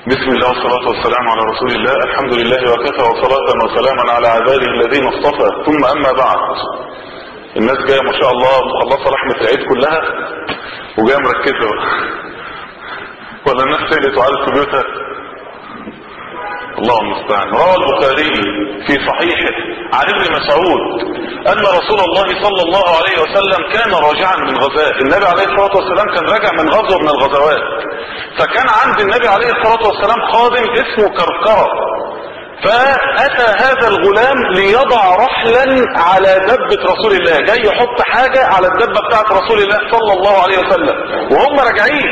بسم الله والصلاة والسلام على رسول الله الحمد لله وكفى وصلاة وسلاما على عباده الذين اصطفى ثم اما بعد الناس جاية ما شاء الله مخلصة رحمة العيد كلها وجاية مركزة ولا الناس سيدت وعادت في بيوتها الله المستعان روى البخاري في صحيحه عن ابن مسعود ان رسول الله صلى الله عليه وسلم كان راجعا من غزاء النبي عليه الصلاه والسلام كان راجع من غزوه من الغزوات فكان عند النبي عليه الصلاه والسلام خادم اسمه كركره فاتى هذا الغلام ليضع رحلا على دبة رسول الله جاي يحط حاجة على الدبة بتاعت رسول الله صلى الله عليه وسلم وهم راجعين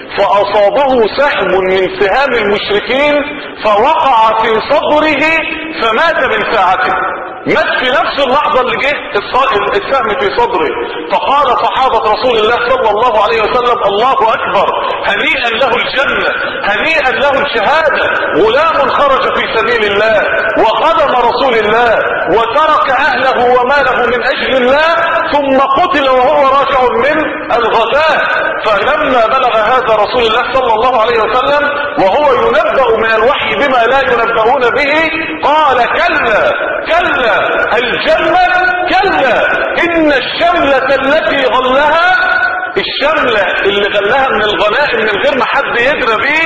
فاصابه سهم من سهام المشركين فوقع في صدره فمات من ساعته مات في نفس اللحظة اللي جه السهم في صدره فقال صحابة رسول الله صلى الله عليه وسلم الله اكبر هنيئا له الجنة هنيئا له الشهادة غلام خرج في سبيل الله وخدم رسول الله وترك اهله وماله من اجل الله ثم قتل وهو راجع من الغزاة فلما بلغ هذا رسول الله صلى الله عليه وسلم وهو ينبأ من الوحي بما لا ينبؤون به قال كلا كلا الجنة كلا ان الشملة التي غلها الشملة اللي غلها من الغنائم من غير ما حد يدرى بيه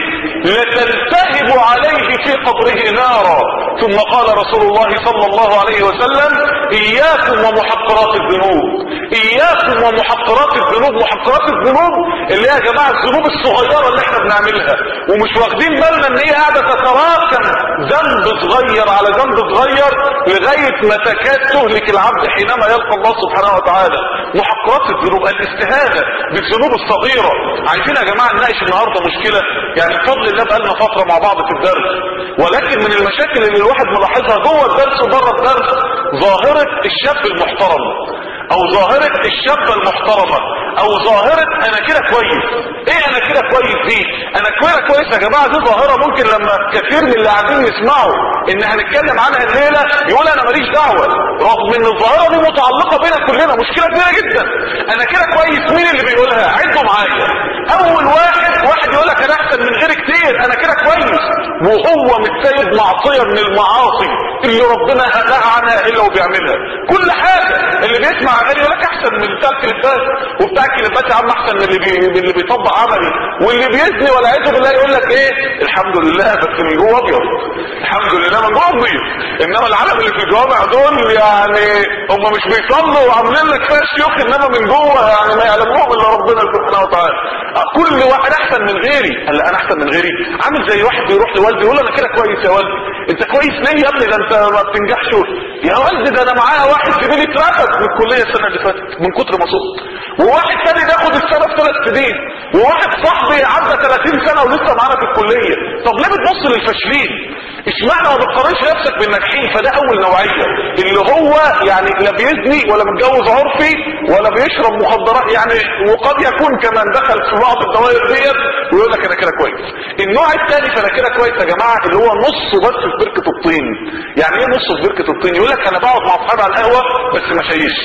لتلتهب عليه في قبره نارا ثم قال رسول الله صلى الله عليه وسلم اياكم ومحقرات الذنوب اياكم ومحقرات الذنوب محقرات الذنوب اللي هي يا جماعة الذنوب الصغيرة اللي احنا بنعملها ومش واخدين بالنا ان هي قاعدة تتراكم ذنب صغير على ذنب صغير لغاية ما تكاد تهلك العبد حينما يلقى الله سبحانه وتعالى محقرات الذنوب الاستهانة بالذنوب الصغيرة عايزين يا جماعة نناقش النهاردة مشكلة يعني بفضل الله بقالنا فترة مع بعض في الدرس ولكن من المشاكل اللي الواحد ملاحظها جوه الدرس وبره الدرس ظاهرة الشاب المحترم او ظاهرة الشابة المحترمة او ظاهرة انا كده كويس ايه انا كده كويس دي انا كده كويس يا جماعة دي ظاهرة ممكن لما كثير من اللي قاعدين يسمعوا ان هنتكلم عنها الليلة يقول انا ماليش دعوة رغم ان الظاهرة دي متعلقة بينا كلنا مشكلة كبيرة جدا انا كده كويس مين اللي بيقولها عدوا معايا اول واحد واحد يقول لك انا احسن من غيري كتير انا كده كويس وهو متسيد معصية من المعاصي اللي ربنا نهى عنها الا وبيعملها كل حاجة اللي بيسمع اغاني يقول لك احسن من بتاع الكليبات وبتاع الكليبات يا عم احسن من اللي بي... من اللي بيطبق عملي واللي بيزني والعياذ بالله يقول لك ايه الحمد لله بس من جوه ابيض الحمد لله من جوه نظيف انما العالم اللي في الجوامع دول يعني هم مش بيصلوا وعاملين لك فيها شيوخ انما من جوه يعني ما يعلموهم الا ربنا سبحانه وتعالى كل واحد احسن من غيري قال انا احسن من غيري عامل زي واحد بيروح لوالدي يقول انا كده كويس يا والدي انت كويس ليه يا ابني ده انت ما بتنجحش يا والدي ده انا معايا واحد زميلي اترفد من الكليه السنه اللي فاتت من كتر ما صوت وواحد تاني بياخد السنه في ثلاث سنين وواحد صاحبي عدى 30 سنه ولسه معانا في الكليه طب ليه بتبص للفاشلين اشمعنى ما بتقارنش نفسك بالناجحين فده اول نوعيه اللي هو يعني لا بيزني ولا متجوز عرفي ولا بيشرب مخدرات يعني وقد يكون كمان دخل في بعض الدوائر ديت ويقول لك انا كده كويس النوع الثاني فانا كده كويس يا جماعه اللي هو نصه بس في بركه الطين يعني ايه نصه في بركه الطين يقول لك انا بقعد مع اصحابي على القهوه بس ما شيش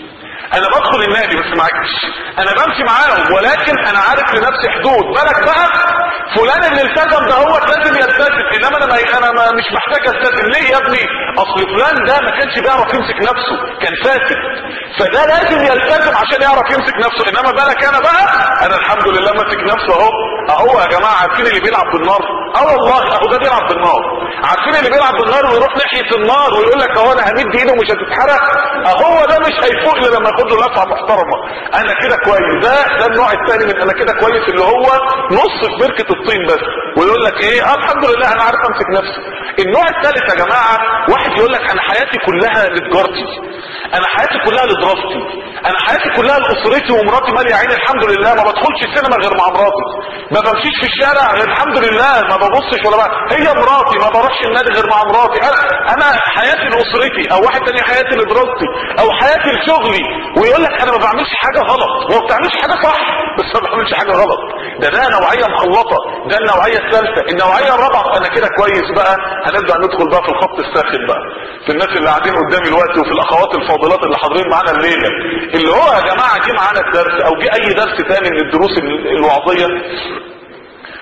انا بدخل النادي بس ما عكش انا بمشي معاهم ولكن انا عارف لنفسي حدود بالك بقى فلان اللي التزم ده هو لازم يلتزم انما انا ما انا ما مش محتاج التزم ليه يا ابني اصل فلان ده ما كانش بيعرف يمسك نفسه كان فاسد فده لازم يلتزم عشان يعرف يمسك نفسه انما بالك انا بقى انا الحمد لله ماسك نفسه اهو اهو يا جماعه عارفين اللي بيلعب بالنار اه والله اهو ده بيلعب بالنار عارفين اللي بيلعب بالنار ويروح ناحيه النار ويقول لك اهو انا همد ايده ومش هتتحرق اهو ده مش هيفوق الا لما ياخد له لفعه محترمه انا كده كويس ده ده النوع الثاني من انا كده كويس اللي هو نص في بركه الطين بس ويقول لك ايه اه الحمد لله انا عارف امسك نفسي النوع الثالث يا جماعه واحد يقول لك انا حياتي كلها لتجارتي انا حياتي كلها لدراستي انا حياتي كلها لاسرتي ومراتي ماليه عيني الحمد لله ما بدخلش السينما غير مع مراتي ما بمشيش في الشارع غير الحمد لله ما ببصش ولا بقى. هي مراتي ما بروحش النادي غير مع مراتي انا انا حياتي لاسرتي او واحد تاني حياتي لدراستي او حياتي لشغلي ويقول لك انا ما بعملش حاجه غلط هو ما بتعملش حاجه صح بس ما بعملش حاجه غلط ده ده نوعيه مخلطه ده النوعيه الثالثه النوعيه الرابعه انا كده كويس بقى هنبدا ندخل بقى في الخط الساخن بقى في الناس اللي قاعدين قدامي الوقت وفي الاخوات الفاضلات اللي حاضرين معانا الليله اللي هو يا جماعه جه معانا الدرس او جه اي درس تاني من الدروس الوعظيه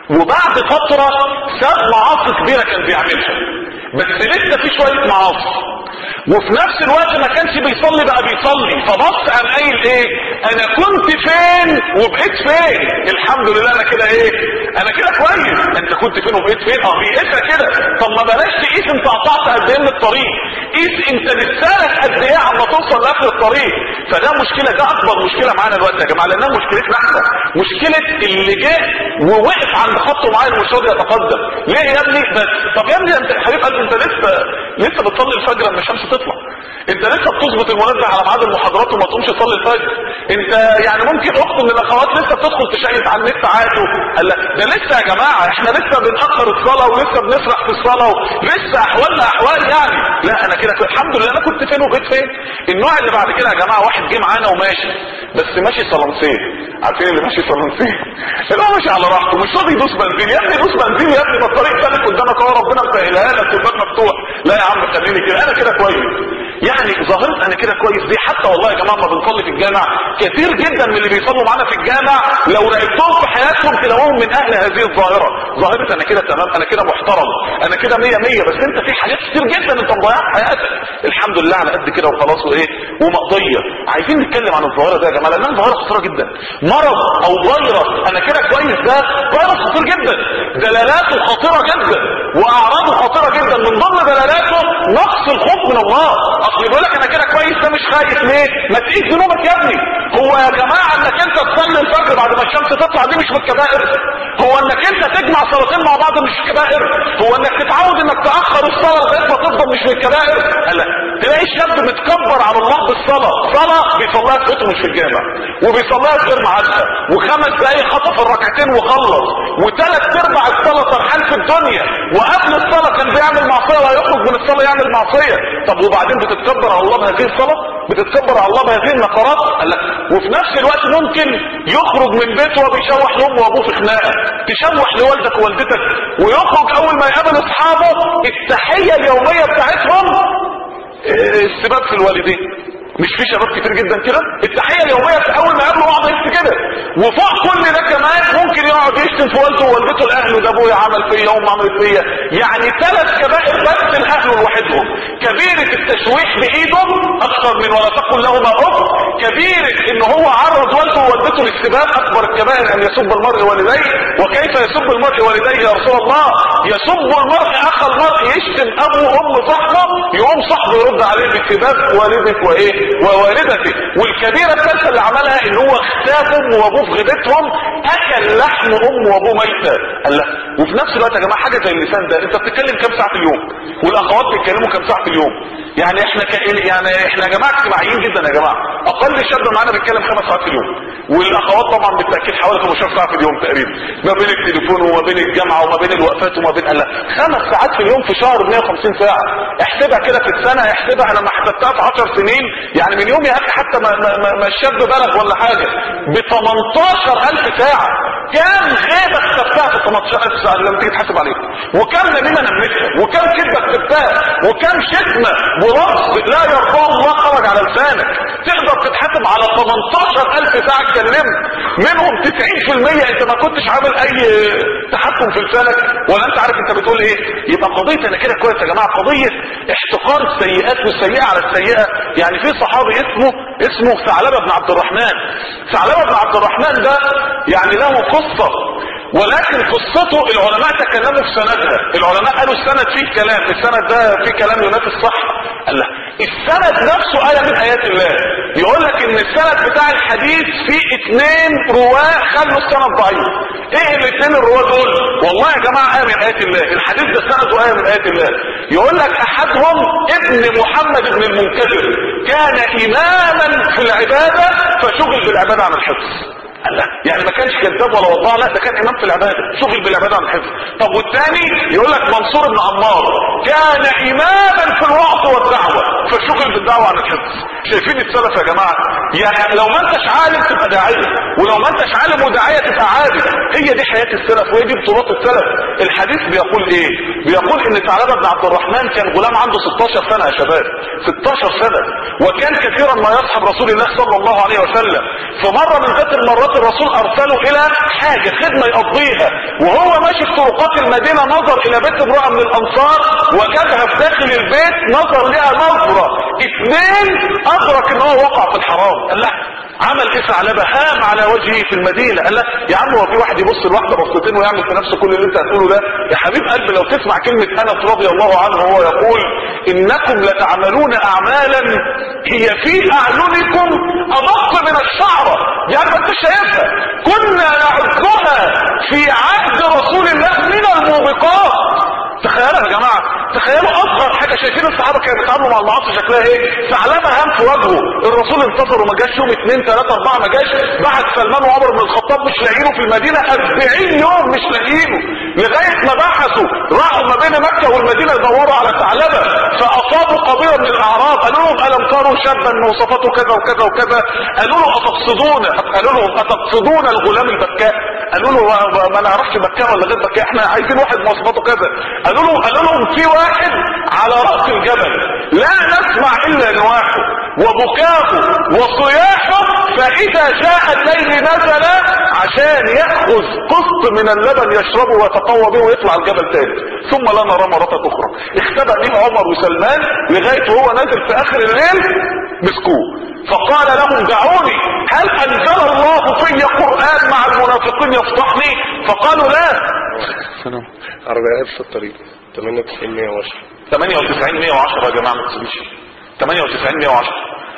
وبعد فترة ساب معاصي كبيرة كان بيعملها بس لسه في شوية معاصي وفي نفس الوقت ما كانش بيصلي بقى بيصلي فبص قام قايل ايه انا كنت فين وبقيت فين الحمد لله انا كده ايه انا كده كويس انت كنت فين وبقيت فين اه بيقيسها كده طب ما بلاش تقيس انت قطعت قد ايه من الطريق قيس انت لسانك قد ايه عما توصل لاخر الطريق فده مشكله ده اكبر مشكله معانا دلوقتي يا جماعه لانها مشكلتنا احنا مشكله اللي جه ووقف عند خط معين ومش راضي يتقدم ليه يا ابني بس طب يا ابني انت حبيب قلبي انت لسه لسه بتصلي الفجر لما الشمس تطلع انت لسه بتظبط المنبه على ميعاد المحاضرات وما تقومش تصلي الفجر انت يعني ممكن اخت من الاخوات لسه بتدخل تشيك على النت عادي قال لا ده لسه يا جماعه احنا لسه بنأخر الصلاه ولسه بنسرح في الصلاه لسه احوالنا احوال يعني لا انا كده الحمد لله انا كنت فين وبقيت فين النوع اللي بعد كده يا جماعه واحد جه معانا وماشي بس ماشي صلنسين عارفين اللي ماشي صلنسين اللي هو ماشي على راحته مش راضي يدوس بنزين يا ابني دوس بنزين يا ابني ما الطريق ثابت قدامك اهو ربنا مسهلها لك والباب مفتوح لا يا عم خليني كده انا كده كويس يعني ظاهرة انا كده كويس دي حتى والله يا جماعه ما بنصلي في الجامع كتير جدا من اللي بيصلوا معانا في الجامع لو راقبتهم في حياتهم تلاقوهم من اهل هذه الظاهره ظاهره انا كده تمام انا كده محترم انا كده مية مية بس انت في حاجات كتير جدا انت مضيعها في حياتك الحمد لله على قد كده وخلاص وايه ومقضيه عايزين نتكلم عن الظاهره دي يا جماعه لانها ظاهره خطيره جدا مرض او فيروس انا كده كويس ده فيروس خطير جدا دلالاته خطيره جدا واعراضه خطيره جدا من ضمن دلالاته نقص الخوف من الله اصل بيقول لك انا كده كويس ده مش خايف ليه ما تقيس ذنوبك يا ابني هو يا جماعه انك انت تصلي الفجر بعد ما الشمس تطلع دي مش من الكبائر هو انك انت تجمع صلاتين مع بعض مش كبائر هو انك تتعود انك تاخر الصلاه لغايه ما تفضل مش من الكبائر لا تلاقي الشاب متكبر على الله بالصلاه صلاه بيصليها في بيته مش في الجامع وبيصليها في غير ميعادها وخمس دقايق خطف الركعتين وخلص وثلاث ارباع الصلاه فرحان في الدنيا وقبل الصلاه كان بيعمل معصيه وهيخرج من الصلاه يعمل معصيه طب وبعدين بتتكبر على الله بهذه الصلاه بتتكبر على الله بهذه النقرات قال لك وفي نفس الوقت ممكن يخرج من بيته وبيشوح لامه وابوه في خناقه تشوح لوالدك ووالدتك ويخرج اول ما يقابل اصحابه التحيه اليوميه بتاعتهم اه، السباب في الوالدين مش في شباب كتير جدا كده التحيه اليوميه في اول ما يقابلوا بعض يحس كده وفوق كل ده كمان ممكن يقعد يشتم في والده ووالدته لاهله ده ابويا عمل فيا وامي عملت فيا يعني ثلاث كبائر بس لاهله لوحدهم كبيره التشويح بايدهم اكثر من ولا تقل لهما اف كبيره ان هو عرض والده ووالدته للسباب اكبر الكبائر ان يسب المرء والديه وكيف يسب المرء والديه يا رسول الله يسب المرء اخ المرء يشتم ابو وام صاحبه يقوم صاحبه يرد عليه بسباب والدك وايه ووالدته والكبيرة الثالثة اللي عملها ان هو اختاف امه وابوه في غيبتهم اكل لحم امه وابوه ميتة قال لا وفي نفس الوقت يا جماعة حاجة زي اللسان ده انت بتتكلم كام ساعة في اليوم والاخوات بيتكلموا كام ساعة في اليوم يعني احنا ك... يعني احنا يا جماعة اجتماعيين جدا يا جماعة اقل شاب معانا بيتكلم خمس ساعات في اليوم والاخوات طبعا بالتأكيد حوالي 15 ساعة في اليوم تقريبا ما بين التليفون وما بين الجامعة وما بين الوقفات وما بين الله خمس ساعات في اليوم في شهر 150 ساعة احسبها كده في السنة احسبها انا ما حسبتها في 10 سنين يعني من يوم يا اخي حتى ما, ما, ما, ما الشاب بلغ ولا حاجة ب 18000 ساعة كام غيبة كتبتها في 18000 ساعة لما تيجي تحاسب عليها وكم نميمة نمتها وكم كذبة كتبتها وكم شتمة ولفظ لا يرضاه الله خرج على لسانك تقدر تتحاسب على 18000 ساعة اتكلمت منهم 90% انت ما كنتش عامل اي تحكم في لسانك ولا انت عارف انت بتقول ايه يبقى قضية انا كده كويس يا جماعة قضية احتقار السيئات والسيئة على السيئة يعني في صحابي اسمه اسمه ثعلبة بن عبد الرحمن ثعلبة بن عبد الرحمن ده يعني له قصة ولكن قصته العلماء تكلموا في سندها العلماء قالوا السند فيه كلام السند ده فيه كلام ينافي الصح قال لا السند نفسه آية من آيات الله يقول لك ان السند بتاع الحديث فيه اتنين رواه خلوا السند ضعيف ايه الاتنين الرواه دول والله يا جماعة آية من آيات الله الحديث ده سنده آية من آيات الله يقول لك احدهم ابن محمد بن المنكدر كان اماما في العبادة فشغل بالعبادة عن الحفظ لا يعني ما كانش كذاب ولا وضاع لا ده كان امام في العباده شغل بالعباده عن الحفظ طب والثاني يقول لك منصور بن عمار كان اماما في الوعظ والدعوه فشغل بالدعوه عن الحفظ شايفين السلف يا جماعه يعني لو ما انتش عالم تبقى داعيه ولو ما انتش عالم وداعيه تبقى عابد هي دي حياه السلف وهي دي بطولات السلف الحديث بيقول ايه بيقول ان ثعلبه بن عبد الرحمن كان غلام عنده 16 سنه يا شباب 16 سنه وكان كثيرا ما يصحب رسول الله صلى الله عليه وسلم فمره من ذات المرات مرات الرسول ارسله الى حاجة خدمة يقضيها وهو ماشي في طرقات المدينة نظر الى بيت امرأة من الانصار وجدها في داخل البيت نظر لها نظرة اثنين ادرك ان هو وقع في الحرام قال لا عمل ايه ثعلبه هام على وجهه في المدينه قال لا يا عم هو في واحد يبص لواحده بصتين ويعمل في نفسه كل اللي انت هتقوله ده يا حبيب قلبي لو تسمع كلمه انس رضي الله عنه وهو يقول انكم لتعملون اعمالا هي في اعينكم ادق من الشعره يعني ما انت شايفها كنا نعدها في عهد رسول الله من الموبقات تخيلوا يا جماعة تخيلوا اصغر حاجة شايفين الصحابة كانوا بيتعاملوا مع المعاصي شكلها ايه ثعلبة هام في وجهه الرسول انتصر وما جاش يوم اثنين ثلاثة اربعة ما جاش بعد سلمان وعمر بن الخطاب مش لاقيينه في المدينة 40 يوم مش لاقيينه لغاية ما بحثوا راحوا ما بين مكة والمدينة يدوروا على ثعلبة فاصابوا قبيلة من الاعراب قالوا لهم الم تروا شابا مواصفاته كذا وكذا وكذا قالوا له اتقصدون قالوا لهم اتقصدون الغلام البكاء قالوا له ما نعرفش بكاء ولا غير بكاء احنا عايزين واحد مواصفاته كذا قالوا لهم قالوا لهم في واحد على راس الجبل لا نسمع الا نواحه وبكاؤه وصياحه فاذا جاء الليل نزل عشان ياخذ قسط من اللبن يشربه ويتقوى به ويطلع الجبل تاني ثم لا نرى مرة اخرى اختبأ به عمر وسلمان لغاية وهو نازل في اخر الليل مسكوه فقال لهم دعوني هل انزل الله في قرآن مع المنافقين يفضحني فقالوا لا عربيات في الطريق 98 110 98 110 يا جماعة ما تسيبيش 98 110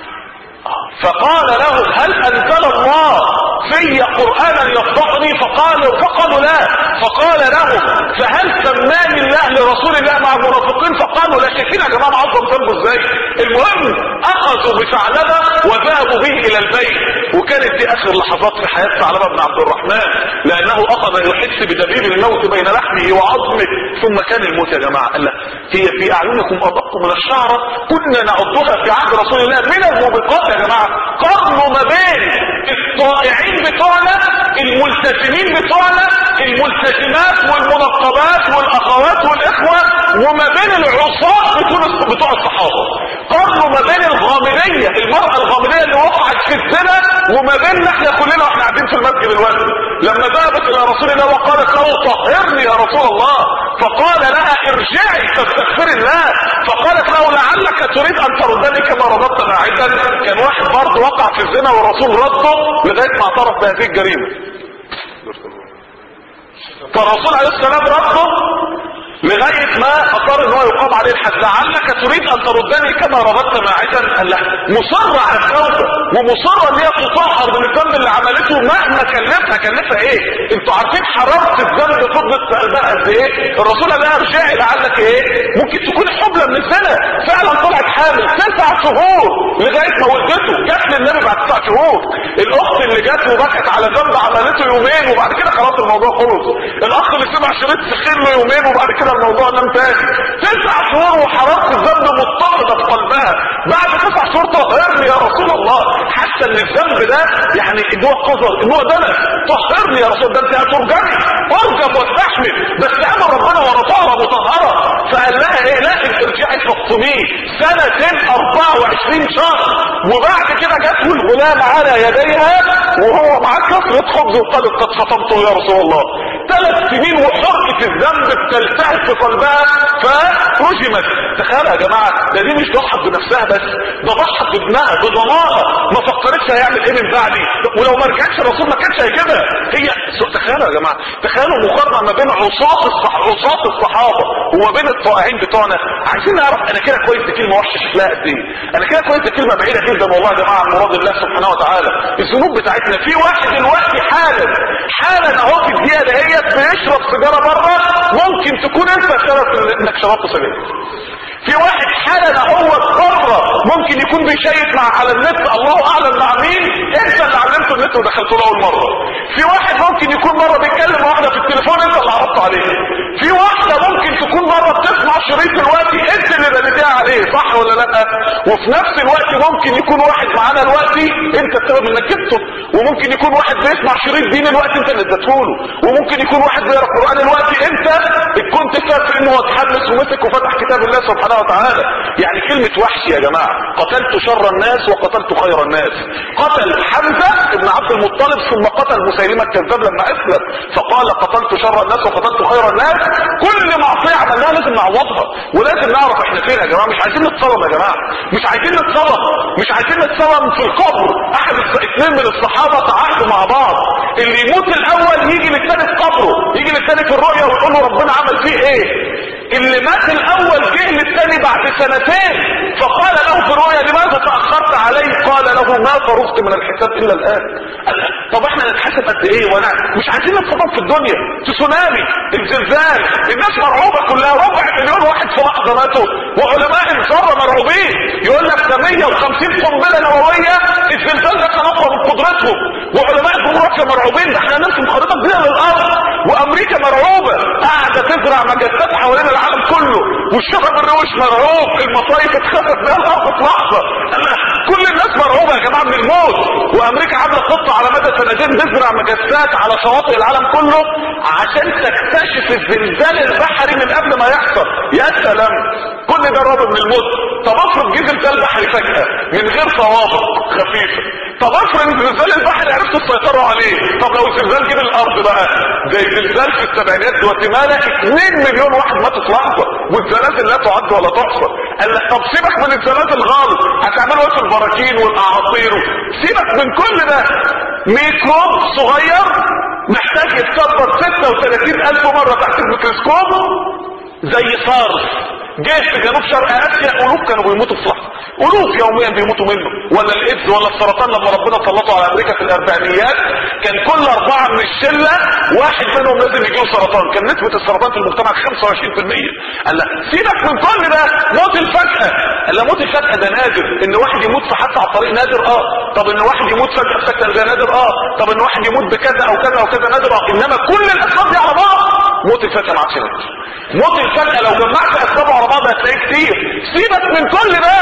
فقال لهم هل انزل الله في قرآنا يفضحني فقالوا فقالوا لا فقال لهم فهل سماني الله لرسول الله مع المنافقين فقالوا لا شايفين يا جماعه عظم ذنبه ازاي المهم اخذوا بثعلبه وذهبوا به الى البيت وكانت دي اخر لحظات في حياه ثعلبه بن عبد الرحمن لانه اخذ يحس بدبيب الموت بين لحمه وعظمه ثم كان الموت يا جماعه قال لا هي في اعينكم ادق من الشعره كنا نعدها في عهد رسول الله من الموبقات يا جماعه قرنوا ما بين الطائعين بتوعنا الملتزمين بتوعنا الملتزمات والمنقبات والاخوات والاخوه وما بين العصاة بتوع بتوع الصحابه قارنوا ما بين الغامديه المراه الغامديه اللي وقعت في الزنا وما بيننا احنا كلنا واحنا قاعدين في المسجد الوقت لما ذهبت الى رسول الله وقالت له طهرني يا رسول الله فقال لها ارجعي فاستغفري الله فقالت له لعلك تريد ان تردني كما رددت باعدا كان واحد برضه وقع في الزنا والرسول رده لغايه ما اعترف بهذه الجريمه فالرسول عليه السلام رده لغاية ما اصر ان هو يقام عليه الحد لعلك تريد ان تردني كما رددت ماعدا قال لا مصرة على التوبة ومصرة ان هي تطهر من الذنب اللي عملته مهما كلفها كلفها ايه انتوا عارفين حرارة الذنب فضلت في قلبها قد ايه الرسول قال لها ارجعي لعلك ايه ممكن تكون حبلى من الزنا فعلا طلعت حامل تسع شهور لغاية ما ولدته جت للنبي بعد تسع شهور الاخت اللي جت وبكت على ذنب عملته يومين وبعد كده خلاص الموضوع خلص الاخ اللي سمع شريط سخين له يومين وبعد كده الموضوع نام تاني تسع شهور وحرارة الذنب مضطردة في قلبها بعد تسع شهور طهرني يا رسول الله حتى ان الذنب ده يعني ان هو قذر ان هو دنس طهرني يا رسول ده انت هترجمي ارجم واستحمل بس امر ربنا وانا طاهره مطهره فقال لها ايه لا انت ارجعي فاطميه سنتين 24 شهر وبعد كده جت الغلام على يديها وهو معاه كسرة خبز وقالت قد فطمته يا رسول الله ثلاث سنين وحرقة الذنب بتلتهب في قلبها فرجمت تخيل يا جماعة ده دي مش ضحت بنفسها بس ده ضحت بابنها بضمانها ما فكرتش هيعمل ايه من بعدي ولو ما رجعتش الرسول ما كانش هيجيبها هي تخيلوا يا جماعة تخيلوا مقارنة ما بين عصاة الصح... عصاة الصحابة وما بين الطائعين بتوعنا عايزين نعرف انا كده كويس دي كلمة وحشة شكلها قد ايه انا كده كويس دي كلمة بعيدة جدا والله يا جماعة عن مراد الله سبحانه وتعالى الذنوب بتاعتنا في واحد دلوقتي حالا حالا اهو في الدقيقة دهيت بيشرب سيجارة بره ممكن تكون انت سبب انك شربت سجاير في واحد حالا هو بره ممكن يكون بيشيك مع على النت الله اعلم مع مين انت اللي علمته النت ودخلته له اول مره في واحد ممكن يكون مره بيتكلم واحده في التليفون انت اللي عرضت عليه في واحده ممكن تكون مره بتسمع شريط دلوقتي انت اللي بديتها عليه صح ولا لا وفي نفس الوقت ممكن يكون واحد معانا دلوقتي انت السبب انك جبته وممكن يكون واحد بيسمع شريط دين الوقت انت اللي اديته له وممكن يكون واحد بيقرا قران الوقت انت كنت سبب في ان هو اتحمس ومسك وفتح كتاب الله سبحانه وتعالى يعني كلمة وحش يا جماعة قتلت شر الناس وقتلت خير الناس قتل حمزة ابن عبد المطلب ثم قتل مسيلمة الكذاب لما اسلم فقال قتلت شر الناس وقتلت خير الناس كل معصية عملناها لازم نعوضها ولازم نعرف احنا فين يا جماعة مش عايزين نتصدم يا جماعة مش عايزين نتصدم مش عايزين نتصدم في القبر احد الص- اثنين من الصحابة تعاهدوا مع بعض اللي يموت الاول يجي للثاني في قبره يجي للثاني في الرؤيا ويقول له ربنا عمل فيه ايه اللي مات الاول جه للثاني بعد سنتين فقال له في الرؤيا لماذا تاخرت علي قال له ما فرغت من الحساب الا الان قال له، طب احنا نتحاسب قد ايه وانا مش عايزين نتصرف في الدنيا تسونامي الزلزال الناس مرعوبه كلها ربع مليون واحد في لحظه ماتوا وعلماء الذره مرعوبين يقول لك ده 150 قنبله نوويه الزلزال ده كان اقوى من قدرتهم وعلماء الجغرافيا مرعوبين ده احنا نرسم خريطه جديده للارض وامريكا مرعوبه قاعده تزرع مجسات حوالين العالم كله والشباب الروش مرعوب المصايف اتخفت بها الارض في لحظه الله، كل الناس مرعوبه يا جماعه من الموت وامريكا عامله خطه على مدى سنتين تزرع مجسات على شواطئ العالم كله عشان تكتشف الزلزال البحري من قبل ما يحصل يا سلام كل ده رابط من الموت طب افرض جه زلزال بحري فجاه من غير صوابق خفيفه طب افرض الزلزال البحري عرفتوا تسيطروا عليه طب لو الزلزال جه الارض بقى زي زلزال في السبعينات جواتيمالا 2 مليون واحد ماتوا في لحظه والزلازل لا تعد ولا تحصى قال لك طب سيبك من الزلازل خالص هتعملوا ايه في البراكين والاعاصير سيبك من كل ده ميكروب صغير محتاج يتكبر 36 الف مره تحت الميكروسكوب زي صارس جيش في جنوب شرق اسيا الوف كانوا بيموتوا في لحظه الوف يوميا بيموتوا منه ولا الايدز ولا السرطان لما ربنا سلطه على امريكا في الاربعينيات كان كل اربعه من الشله واحد منهم لازم يجيله سرطان كان نسبه السرطان في المجتمع 25% قال لا سيبك من كل ده موت الفجاه قال لا موت الفجاه ده نادر ان واحد يموت في حادثه على الطريق نادر اه طب ان واحد يموت فجاه في سكته ده نادر اه طب ان واحد يموت بكذا او كذا او كذا نادر اه انما كل الاسباب دي على بعض موت الفجاه ما عادش نادر موت الفجأة لو جمعت اسبابه على بعض هتلاقيه كتير سيبك من كل ده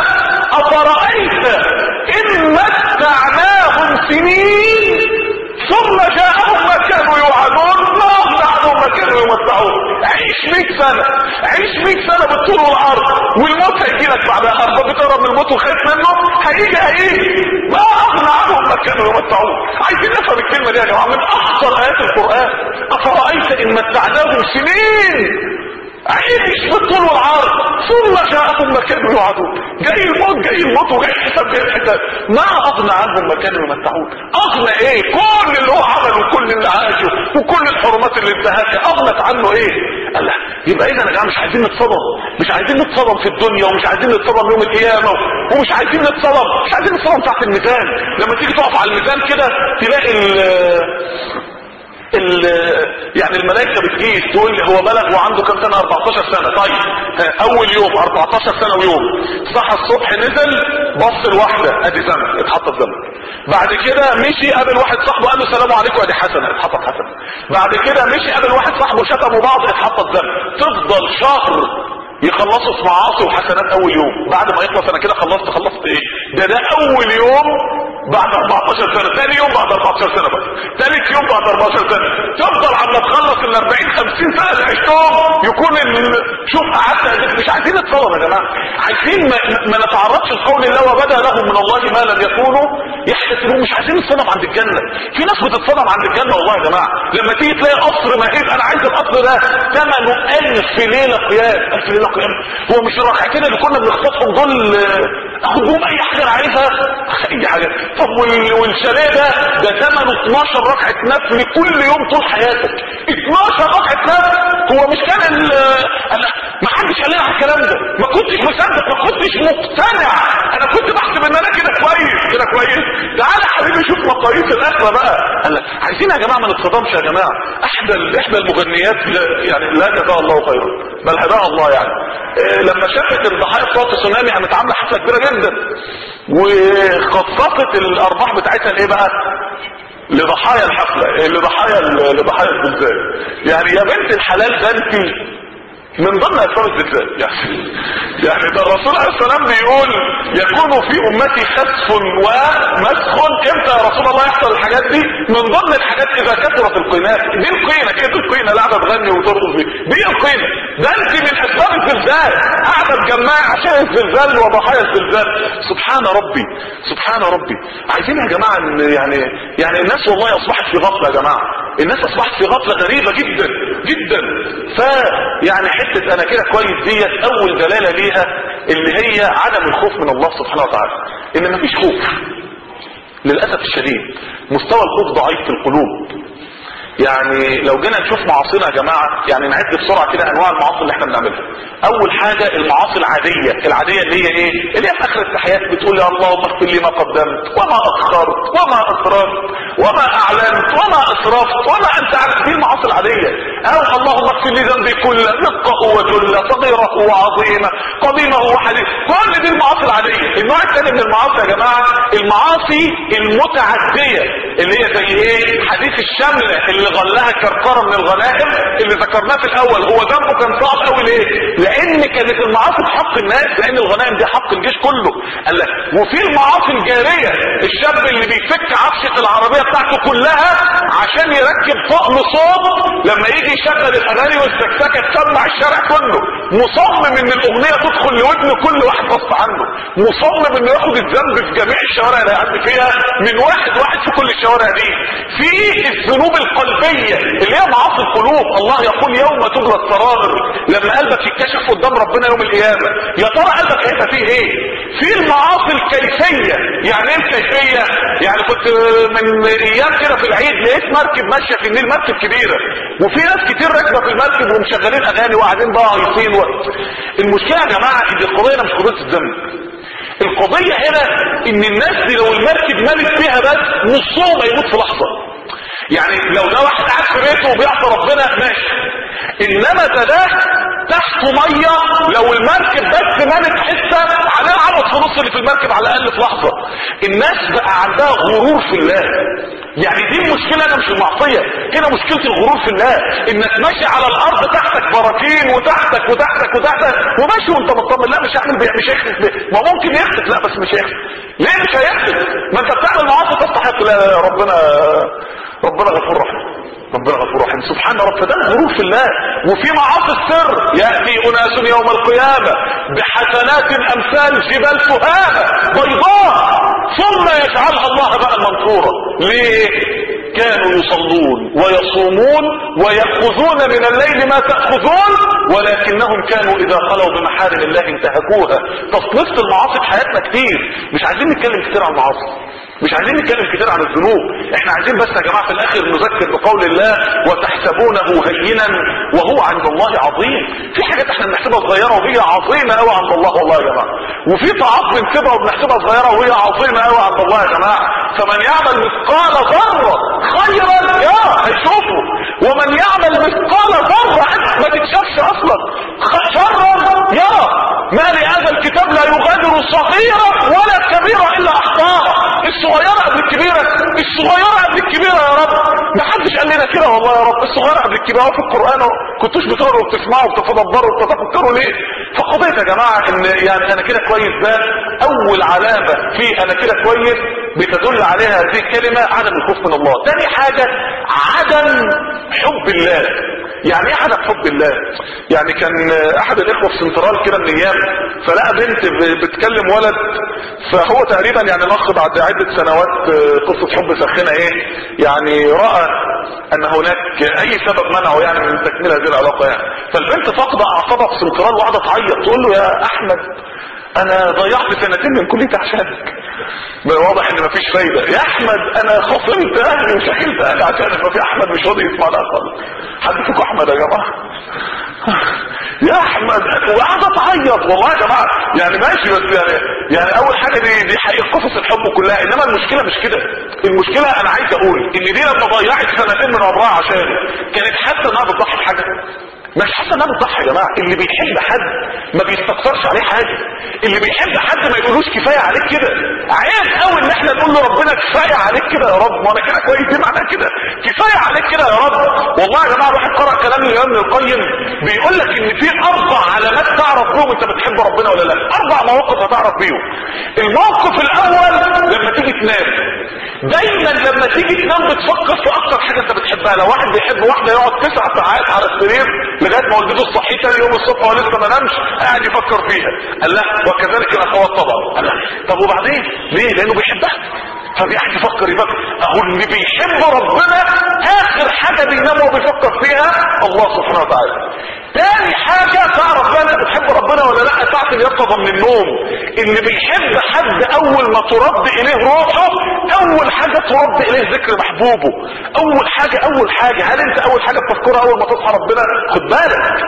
افرأيت ان متعناهم سنين ثم جاءهم ما كانوا يوعدون ما اغنى عنهم ما كانوا يمتعون عيش 100 سنة عيش 100 سنة بالطول والعرض والموت هيجي لك بعدها ارض بتهرب من الموت وخايف منه هيجي هيجي ما اغنى عنهم ما كانوا يمتعون عايزين نفهم الكلمة دي يا جماعة من اخطر ايات القرآن افرأيت ان متعناهم سنين عيش بالطول والعرض ثم جاءهم ما كانوا يوعدون جاي الموت جاي الموت وجاي الحساب جاي الحساب ما اغنى عنهم ما كانوا يمتعون اغنى ايه كل اللي هو عمله وكل اللي عاشه وكل الحرمات اللي انتهكها اغنت عنه ايه قال لا يبقى اذا يا جماعه مش عايزين نتصدم مش عايزين نتصدم في الدنيا ومش عايزين نتصدم يوم القيامه ومش عايزين نتصدم مش عايزين نتصدم تحت الميزان لما تيجي تقف على الميزان كده تلاقي ال ال يعني الملائكة بتقيس تقول لي هو بلغ وعنده كام سنة 14 سنة طيب ها، اول يوم 14 سنة ويوم صحى الصبح نزل بص الواحدة ادي زمن اتحطت زمن بعد كده مشي قابل واحد صاحبه قال له السلام عليكم ادي حسنة اتحطت حسنة بعد كده مشي قابل واحد صاحبه شتموا بعض اتحطت زمن تفضل شهر يخلصوا في معاصي وحسنات اول يوم بعد ما يخلص انا كده خلصت خلصت ايه ده ده اول يوم بعد 14 سنة ثاني يوم بعد 14 سنة بقى ثالث يوم بعد 14 سنة تفضل عما تخلص ال 40 50 سنة اللي عشتهم يكون ال- شوف قعدت قد- مش عايزين نتصور يا جماعة عايزين ما, ما نتعرضش لقول الله وبدا لهم من الله ما لم يكونوا يحتسبون مش عايزين نتصدم عند الجنة في ناس بتتصدم عند الجنة والله يا جماعة لما تيجي تلاقي قصر مهيب انا عايز القصر ده ثمنه 1000 ليلة قيام 1000 ليلة قيام هو مش الركعتين اللي كنا بنخطفهم دول آه، اخد بهم اي حاجة انا عايزها اي حاجة طب وال- والشاليه ده ده ثمنه 12 ركعة نفل كل يوم طول حياتك 12 ركعة نفل هو مش كان ال أنا ما حدش قال لي على الكلام ده ما كنتش مصدق ما كنتش مقتنع انا كنت بحسب ان انا كده كويس كده كويس تعالى يا حبيبي شوف مقاييس الاخره بقى قال لك عايزين يا جماعه ما نتصدمش يا جماعه احدى ال- احدى المغنيات لا- يعني لا جزاها الله خيرا بل هداها الله يعني إيه، لما شافت الضحايا بتوع التسونامي قامت عامله حفله كبيره جدا وخصصت الارباح بتاعتها لايه بقى لضحايا الحفله إيه، لضحايا ال- لضحايا الزلزال يعني يا بنت الحلال ده انت من ضمن اسباب الزلزال يعني يعني ده الرسول عليه السلام بيقول يكون في امتي خسف ومسخ امتى يا رسول الله يحصل الحاجات دي من ضمن الحاجات اذا كثرت القينات دي القينه كده القينه اللي قاعده تغني وترقص دي دي القينه ده انت من اسباب الزلزال قاعده تجمعي عشان الزلزال وضحايا الزلزال سبحان ربي سبحان ربي عايزين يا جماعه إن يعني يعني الناس والله اصبحت في غفله يا جماعه الناس اصبحت في غفله غريبه جدا جدا ف يعني حته انا كده كويس ديت اول دلاله ليها اللي هي عدم الخوف من الله سبحانه وتعالى ان مفيش خوف للاسف الشديد مستوى الخوف ضعيف في القلوب يعني لو جينا نشوف معاصينا يا جماعه يعني نعد بسرعه كده انواع المعاصي اللي احنا بنعملها اول حاجه المعاصي العاديه العاديه اللي هي ايه اللي هي في اخر التحيات بتقول يا اللهم اغفر لي ما قدمت وما اخرت وما اسررت وما اعلنت وما اسرفت وما انت عارف دي المعاصي العاديه او اللهم اغفر لي ذنبي كله دقه وجله صغيره وعظيمه قديمه وحديثه كل دي المعاصي العاديه النوع الثاني من المعاصي يا جماعه المعاصي المتعديه اللي هي زي ايه حديث الشمله اللي غلها كركره من الغنائم اللي ذكرناه في الاول هو ذنبه كان صعب قوي ليه لان كانت المعاصي بحق الناس لان الغنائم دي حق الجيش كله قال لك وفي المعاصي الجاريه الشاب اللي بيفك عفشه العربيه بتاعته كلها عشان يركب طقم صوت لما يجي يشغل الاغاني والسكسكه تسمع الشارع كله مصمم ان الاغنيه تدخل لودن كل واحد غصب عنه مصمم انه ياخد الذنب في جميع الشوارع اللي يعدي فيها من واحد واحد في كل الشوارع دي في الذنوب القلبيه اللي هي معاصي القلوب الله يقول يوم تبلى السرائر لما قلبك يتكشف قدام ربنا يوم القيامه يا ترى قلبك هيبقى فيه ايه في المعاصي الكيفيه يعني ايه الكيفيه يعني كنت من ايام كده في العيد لقيت مركب ماشيه في النيل مركب كبيره وفي ناس كتير راكبه في المركب ومشغلين اغاني وقاعدين بقى هايصين و... المشكله يا جماعه ان القضيه مش قضيه الذنب القضيه هنا ان الناس دي لو المركب مالت فيها بس نصهم هيموت في لحظه يعني لو ده واحد قاعد في بيته وبيعصي ربنا ماشي انما ده ده تحته ميه لو المركب بس مالت حته على العبط في نص اللي في المركب على الاقل في لحظه الناس بقى عندها غرور في الله يعني دي المشكله انا مش المعصيه هنا مشكله الغرور في الله انك ماشي على الارض تحتك براكين وتحتك وتحتك وتحتك وماشي وانت مطمن لا مش هعمل بيه مش هيخسف بيه ما ممكن يخسف لا بس مش هيخسف ليه مش هيخسف ما انت بتعمل معاصي تستحق لا ربنا ربنا غفور رحيم ربنا غفور رحيم سبحان رب ده الغرور في الله وفي معاصي السر ياتي اناس يوم القيامه بحسنات امثال جبال سهامه بيضاء ثم يجعلها الله بقى منصورا ليه كانوا يصلون ويصومون ويأخذون من الليل ما تأخذون ولكنهم كانوا إذا خلوا بمحارم الله انتهكوها تصنيف المعاصي في حياتنا كتير مش عايزين نتكلم كتير عن المعاصي مش عايزين نتكلم كتير عن الذنوب احنا عايزين بس يا جماعة في الاخر نذكر بقول الله وتحسبونه هينا وهو عند الله عظيم في حاجات احنا بنحسبها صغيرة وهي عظيمة قوي عند الله والله يا جماعة وفي طاعات بنسيبها وبنحسبها صغيرة وهي عظيمة قوي عند الله يا جماعة فمن يعمل مثقال ذرة خيرا يا هيشوفه ومن يعمل مثقال ذرة ما تتشافش اصلا شرا يا ما لهذا الكتاب لا يغادر صغيرة ولا كبيرة الا احصاها الصغيرة قبل الكبيرة الصغيرة قبل الكبيرة يا رب ما حدش قال لنا كده والله يا رب الصغيرة قبل الكبيرة في القرآن كنتوش بتقروا وبتسمعوا وبتتدبروا وبتتفكروا ليه فقضية يا جماعة ان يعني انا كده كويس ده اول علامة في انا كده كويس بتدل عليها هذه الكلمة عدم الخوف من الله تاني حاجة عدم حب الله يعني ايه عدم حب الله يعني كان احد الاخوة في سنترال كده من ايام فلقى بنت بتكلم ولد فهو تقريبا يعني الاخ بعد عدة سنوات قصة حب سخنة ايه يعني رأى ان هناك اي سبب منعه يعني من تكميل هذه العلاقة يعني فالبنت فاقدة اعصابها في سنترال وقعدت تعيط تقول له يا احمد انا ضيعت سنتين من كليتي عشانك واضح ان مفيش فايدة يا احمد انا خصمت اهلي وشكلت اهلي عشانك ما في احمد مش راضي يسمع ده خالص حد فيكم احمد يا جماعة يا احمد وقاعدة تعيط والله يا جماعة يعني ماشي بس يعني يعني اول حاجة دي دي حقيقة قصص الحب كلها انما المشكلة مش كده المشكلة انا عايز اقول ان دي لما ضيعت سنتين من عمرها عشاني كانت حاسة انها بتضحي بحاجة مش حاسه انها بتضحي يا جماعه اللي بيحب حد ما بيستكترش عليه حاجه اللي بيحب حد ما يقولوش كفايه عليك كده عيب قوي ان احنا نقول له ربنا كفايه عليك كده يا رب ما انا كده كويس دي معناها كده كفايه عليك كده يا رب والله يا جماعه الواحد قرأ كلام الامام ابن القيم بيقول لك ان في اربع علامات تعرف بيهم انت بتحب ربنا ولا لا اربع مواقف هتعرف بيهم الموقف الاول لما تيجي تنام دايما لما تيجي تنام بتفكر في اكتر حاجه انت بتحبها لو واحد بيحب واحده يقعد تسع ساعات على السرير لغايه ما والدته تصحيه تاني يوم الصبح وهو لسه ما نامش قاعد يفكر فيها قال لا وكذلك الاخوات طبعا قال لا طب وبعدين ليه لانه بيحبها فبيقعد يفكر يفكر اهو اللي بيحب ربنا اخر حاجه بينام وبيفكر فيها الله سبحانه وتعالى تاني حاجة تعرف بقى انت بتحب ربنا ولا لا ساعة اليقظة من النوم اللي بيحب حد اول ما ترد اليه روحه اول حاجة ترد اليه ذكر محبوبه اول حاجة اول حاجة هل انت اول حاجة بتذكرها اول ما تصحى ربنا خد بالك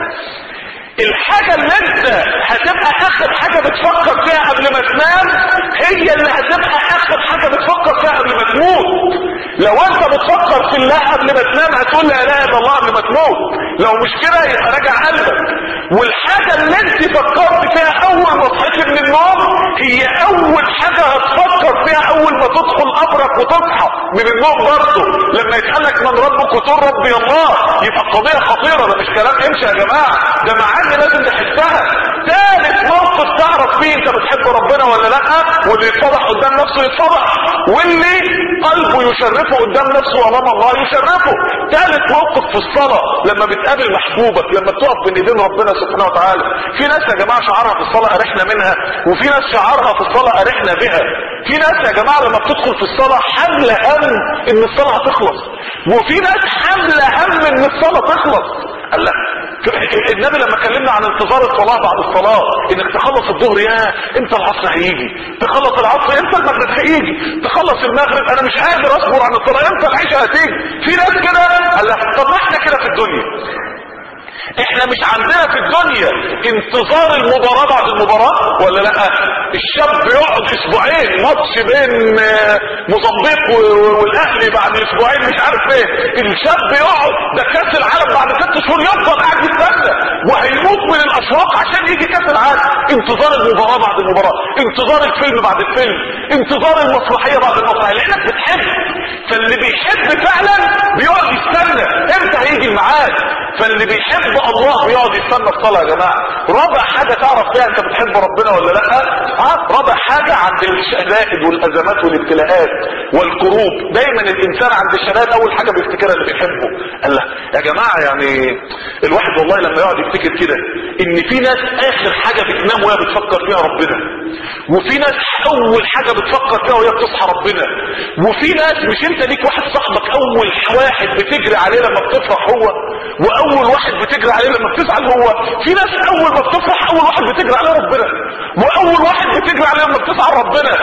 الحاجة اللي انت هتبقى اخر حاجة بتفكر فيها قبل ما تنام هي اللي هتبقى اخر حاجة بتفكر فيها قبل ما تموت لو انت بتفكر في الله قبل ما تنام هتقول لا اله الا الله قبل ما تموت لو مش كده يبقى راجع قلبك والحاجة اللي انت فكرت فيها اول ما صحيت من النوم هي اول حاجة هتفكر فيها اول ما تدخل قبرك وتصحى من النوم برضه لما يسألك من ربك وتقول ربي الله يبقى القضية خطيرة ده مش كلام امشي يا جماعة ده معاني لازم نحسها ثالث موقف تعرف فيه انت بتحب ربنا ولا لا واللي يتفضح قدام نفسه يتفضح واللي قلبه يشرفه قدام نفسه امام الله يشرفه ثالث موقف في الصلاة لما بتقابل محبوبك لما بتقف بين ايدين ربنا سبحانه وتعالى في ناس يا جماعة شعارها في الصلاة ارحنا منها وفي ناس شعارها في الصلاة ارحنا بها في ناس يا جماعة لما بتدخل في الصلاة حمل هم ان الصلاة هتخلص وفي ناس حمل هم ان الصلاة تخلص قال لا النبي لما كلمنا عن انتظار الصلاة بعد الصلاة انك تخلص الظهر يا امتى العصر هيجي تخلص العصر امتى المغرب هيجي تخلص المغرب انا مش قادر اصبر عن الصلاة امتى العشاء هتيجي في ناس كده قال لا طب ما احنا كده في الدنيا احنا مش عندنا في الدنيا انتظار المباراة بعد المباراة ولا لا الشاب يقعد اسبوعين ماتش بين موزمبيق والاهلي بعد اسبوعين مش عارف ايه الشاب يقعد ده كاس العالم بعد ست شهور يفضل قاعد يستنى وهيموت من الاشواق عشان يجي كاس العالم انتظار المباراة بعد المباراة انتظار الفيلم بعد الفيلم انتظار المسرحية بعد المسرحية لانك بتحب فاللي بيحب فعلا بيقعد يستنى امتى هيجي الميعاد فاللي بيحب الله بيقعد يستنى الصلاة يا جماعة رابع حاجة تعرف فيها انت بتحب ربنا ولا لا ها رابع حاجة عند الشدائد والازمات والابتلاءات والكروب دايما الانسان عند الشدائد اول حاجة بيفتكرها اللي بيحبه قال لا يا جماعة يعني الواحد والله لما يقعد يفتكر كده ان في ناس اخر حاجة بتنام وهي بتفكر فيها ربنا وفي ناس اول حاجة بتفكر فيها وهي بتصحى ربنا وفي ناس مش انت ليك واحد صاحبك اول واحد بتجري عليه لما بتفرح هو واول واحد بتجري عليه لما بتزعل هو في ناس اول ما بتفرح اول واحد بتجري عليه ربنا واول واحد بتجري عليه لما بتزعل ربنا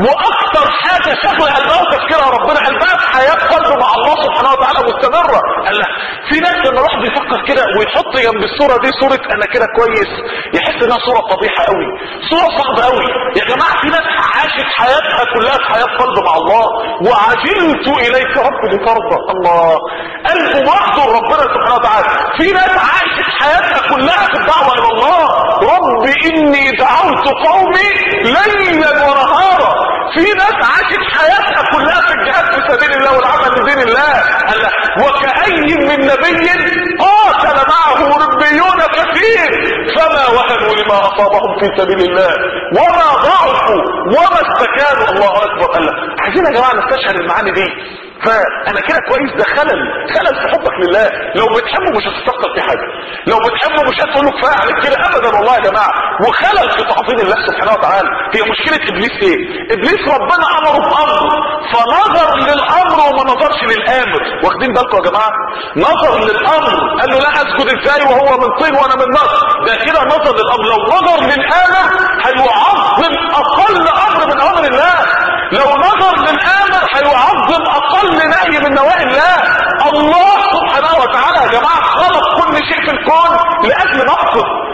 واكتر حاجة شغلة قلبها وتفكيرها ربنا قلبها في حياة قلبه مع الله سبحانه وتعالى مستمرة قال لا في ناس لما الواحد بيفكر كده ويحط جنب الصورة دي صورة انا كده كويس يحس انها صورة قبيحة قوي صورة صعبة قوي يا جماعة في ناس عاشت حياتها كلها في حياة قلب مع الله وعجلت اليك رب لترضى الله قلبه محضر ربنا سبحانه وتعالى في ناس عاشت حياتها كلها في الدعوة الى الله رب اني دعوت قومي ليلا ونهارا في ناس عاشت حياتها كلها في الجهاد في سبيل الله والعمل لدين الله قال وكأي من نبي قاتل معه ربيون كثير فما وهنوا لما اصابهم في سبيل الله وما ضعفوا وما استكانوا الله اكبر قال عايزين يا جماعه نستشعر المعاني دي فانا كده كويس ده خلل خلل في حبك لله لو بتحبه مش هتستكتر في حاجه لو بتحبه مش هتقول له كفايه عليك كده ابدا والله يا جماعه وخلل في تعظيم الله سبحانه وتعالى هي مشكله ابليس ايه ابليس ربنا امره بامر فنظر للامر وما نظرش للامر واخدين بالكم يا جماعه نظر للامر قال له لا اسجد ازاي وهو من طين وانا من نار ده كده نظر للامر لو نظر للامر هيعظم اقل امر من امر الله لو نظر للامر هيعظم اقل نهي من نواهي الله الله سبحانه وتعالى يا جماعه خلق كل شيء في الكون لاجل مقصد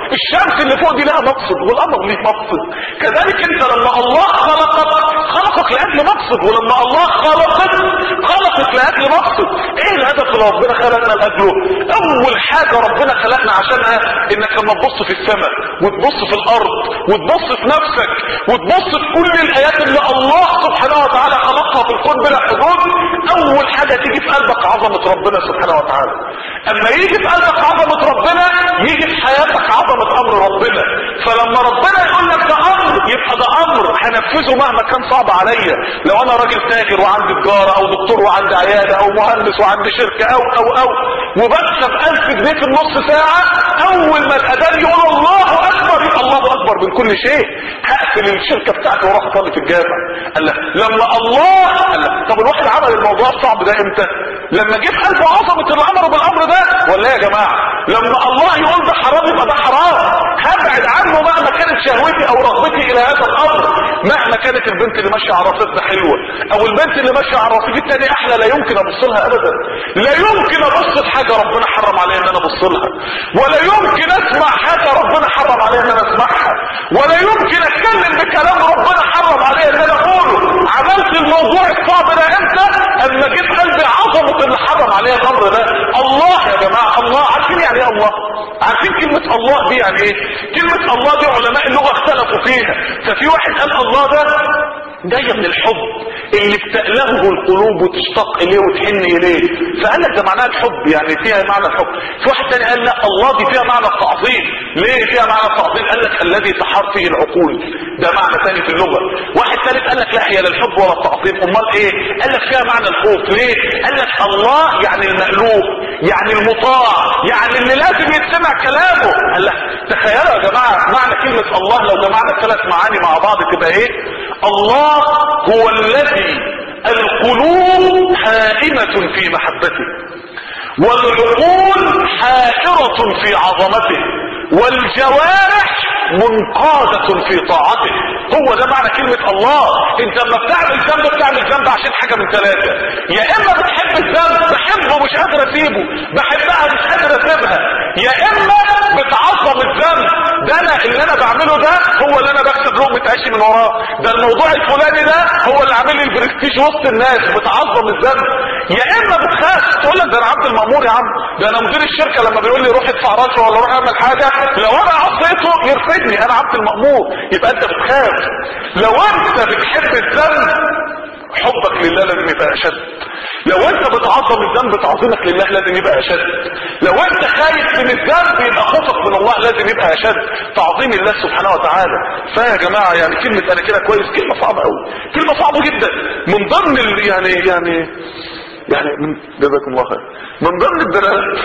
الشمس اللي فوق دي لها مقصد والقمر ليه مقصد كذلك انت لما الله خلقك خلقك لاجل مقصد ولما الله خلقك خلقك لاجل مقصد ايه الهدف اللي ربنا خلقنا لاجله اول حاجه ربنا خلقنا عشانها انك لما تبص في السماء وتبص في الارض وتبص في نفسك وتبص في كل الايات اللي الله سبحانه وتعالى خلقها في الكون بلا حدود اول حاجه تيجي في قلبك عظمه ربنا سبحانه وتعالى اما يجي في قلبك عظمه ربنا يجي في حياتك عظمه امر ربنا فلما ربنا يقول لك ده امر يبقى ده امر هنفذه مهما كان صعب عليا لو انا راجل تاجر وعندي تجاره او دكتور وعندي عياده او مهندس وعندي شركه او او او وبكسب 1000 جنيه في النص ساعه اول ما الاذان يقول الله اكبر يبقى الله اكبر من كل شيء هقفل الشركه بتاعتي واروح اصلي في الجامع قال لك لما الله قال لك طب الواحد عمل الموضوع الصعب ده امتى لما جه في قلبه عظمه الامر بالامر ده ولا يا جماعه لما الله يقول ده حرام يبقى ده حرام هبعد عنه مهما كانت شهوتي او رغبتي الى هذا الامر مهما كانت البنت اللي ماشيه على رصيدها حلوه او البنت اللي ماشيه على الرصيد التاني احلى لا يمكن ابص لها ابدا لا يمكن ابص لحاجه ربنا حرم عليا ان انا ابص لها ولا يمكن اسمع حاجه ربنا حرم عليا ان انا اسمعها ولا يمكن اتكلم بكلام ربنا حرم عليا ان انا اقوله عملت الموضوع الصعب ده امتى اما جيت قلبي عظمه اللي حرم عليا الامر ده الله يا جماعه الله عارفين يعني ايه الله عارفين كلمه الله دي يعني ايه كلمه الله دي علماء اللغه اختلفوا فيها ففي واحد قال الله ده جايه من الحب اللي بتألهه القلوب وتشتاق اليه وتحن اليه فقال لك ده معناها الحب يعني فيها معنى الحب في واحد تاني قال لا الله دي فيها معنى التعظيم ليه فيها معنى التعظيم قال لك الذي تحار فيه العقول ده معنى ثاني في اللغه واحد ثالث قال لك لا هي لا الحب ولا التعظيم امال ايه قال لك فيها معنى الخوف ليه قال لك الله يعني المألوف يعني المطاع يعني اللي لازم يتسمع كلامه قال لك تخيلوا يا جماعه معنى كلمه الله لو جمعنا الثلاث معاني مع بعض تبقى ايه الله هو الذي القلوب حائمة في محبته والعقول حائرة في عظمته والجوارح منقادة في طاعته هو ده معنى كلمة الله انت لما بتعمل ذنب بتعمل ذنب عشان حاجة من ثلاثة يا اما بتحب الذنب بحبه مش قادر اسيبه بحبها مش قادر اسيبها يا اما بتعظم الذنب ده انا اللي انا بعمله ده هو اللي انا بكسب لقمة عيشي من وراه ده الموضوع الفلاني ده هو اللي عامل لي البرستيج وسط الناس بتعظم الذنب يا اما بتخاف تقول لك ده انا عبد المامور يا عم ده انا مدير الشركه لما بيقول لي روح ادفع رشوه ولا روح اعمل حاجه لو انا عصيته يرفدني انا عبد المامور يبقى انت بتخاف لو انت بتحب الذنب حبك لله لازم يبقى اشد لو انت بتعظم الذنب تعظيمك لله لازم يبقى اشد لو انت خايف من الذنب يبقى خوفك من الله لازم يبقى اشد تعظيم الله سبحانه وتعالى فيا جماعه يعني كلمه انا كده كويس كلمه صعبه قوي كلمه صعبه جدا من ضمن ال- يعني يعني يعني من جزاكم الله خير من ضمن الدلالات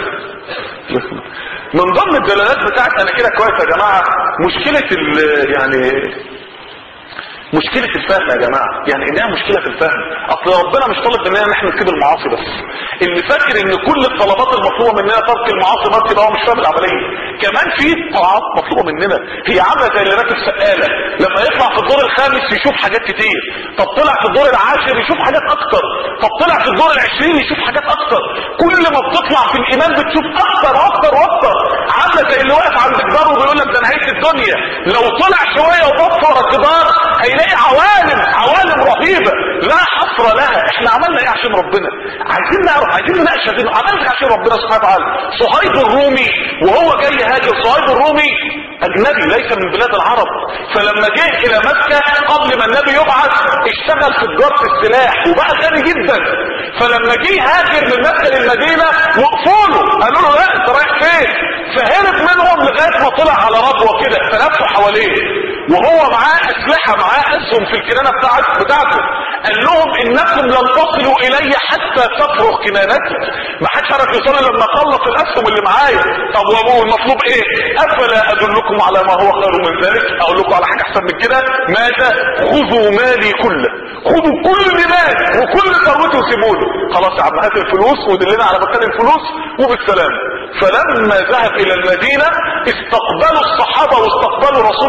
من ضمن الدلالات بتاعت انا كده كويس يا جماعه مشكله ال- يعني مشكلة الفهم يا جماعة يعني انها مشكلة في الفهم اصل ربنا مش طالب مننا ان احنا نسيب المعاصي بس اللي فاكر ان كل الطلبات المطلوبة مننا ترك المعاصي بس يبقى هو مش فاهم العملية كمان في طاعات مطلوبة مننا هي عاملة زي اللي راكب سقالة لما يطلع في الدور الخامس يشوف حاجات كتير طب طلع في الدور العاشر يشوف حاجات اكتر طب طلع في الدور العشرين يشوف حاجات اكتر كل ما بتطلع في الايمان بتشوف اكتر واكتر واكتر عاملة زي اللي واقف عند جدار وبيقول لك ده نهاية الدنيا لو طلع شوية وبص ورا الجدار هيلاقي عوالم عوالم رهيبة لا حصر لها احنا عملنا ايه عشان ربنا عايزين نعرف عايزين نناقش هذه عملنا ايه عشان ربنا سبحانه وتعالى صهيب الرومي وهو جاي هاجر صهيب الرومي اجنبي ليس من بلاد العرب فلما جه الى مكة قبل ما النبي يبعث اشتغل في تجارة السلاح وبقى غني جدا فلما جه هاجر من مكة للمدينة وقفوا له قالوا له لا انت رايح فين فهرب منهم لغاية ما طلع على ربوة كده فلفوا حواليه وهو معاه اسلحة معاه اسهم في الكنانة بتاعت بتاعته قال لهم انكم لن تصلوا الي حتى تفرغ كنانتي ما حدش عرف يوصل لما اخلص الاسهم اللي معايا طب وابوه المطلوب ايه افلا ادلكم على ما هو خير من ذلك اقول لكم على حاجه احسن من كده ماذا خذوا مالي كله خذوا كل مالي وكل ثروتي وسيبوا له خلاص يا عم هات الفلوس ودلنا على مكان الفلوس وبالسلامه فلما ذهب الى المدينه استقبلوا الصحابه واستقبلوا رسول الله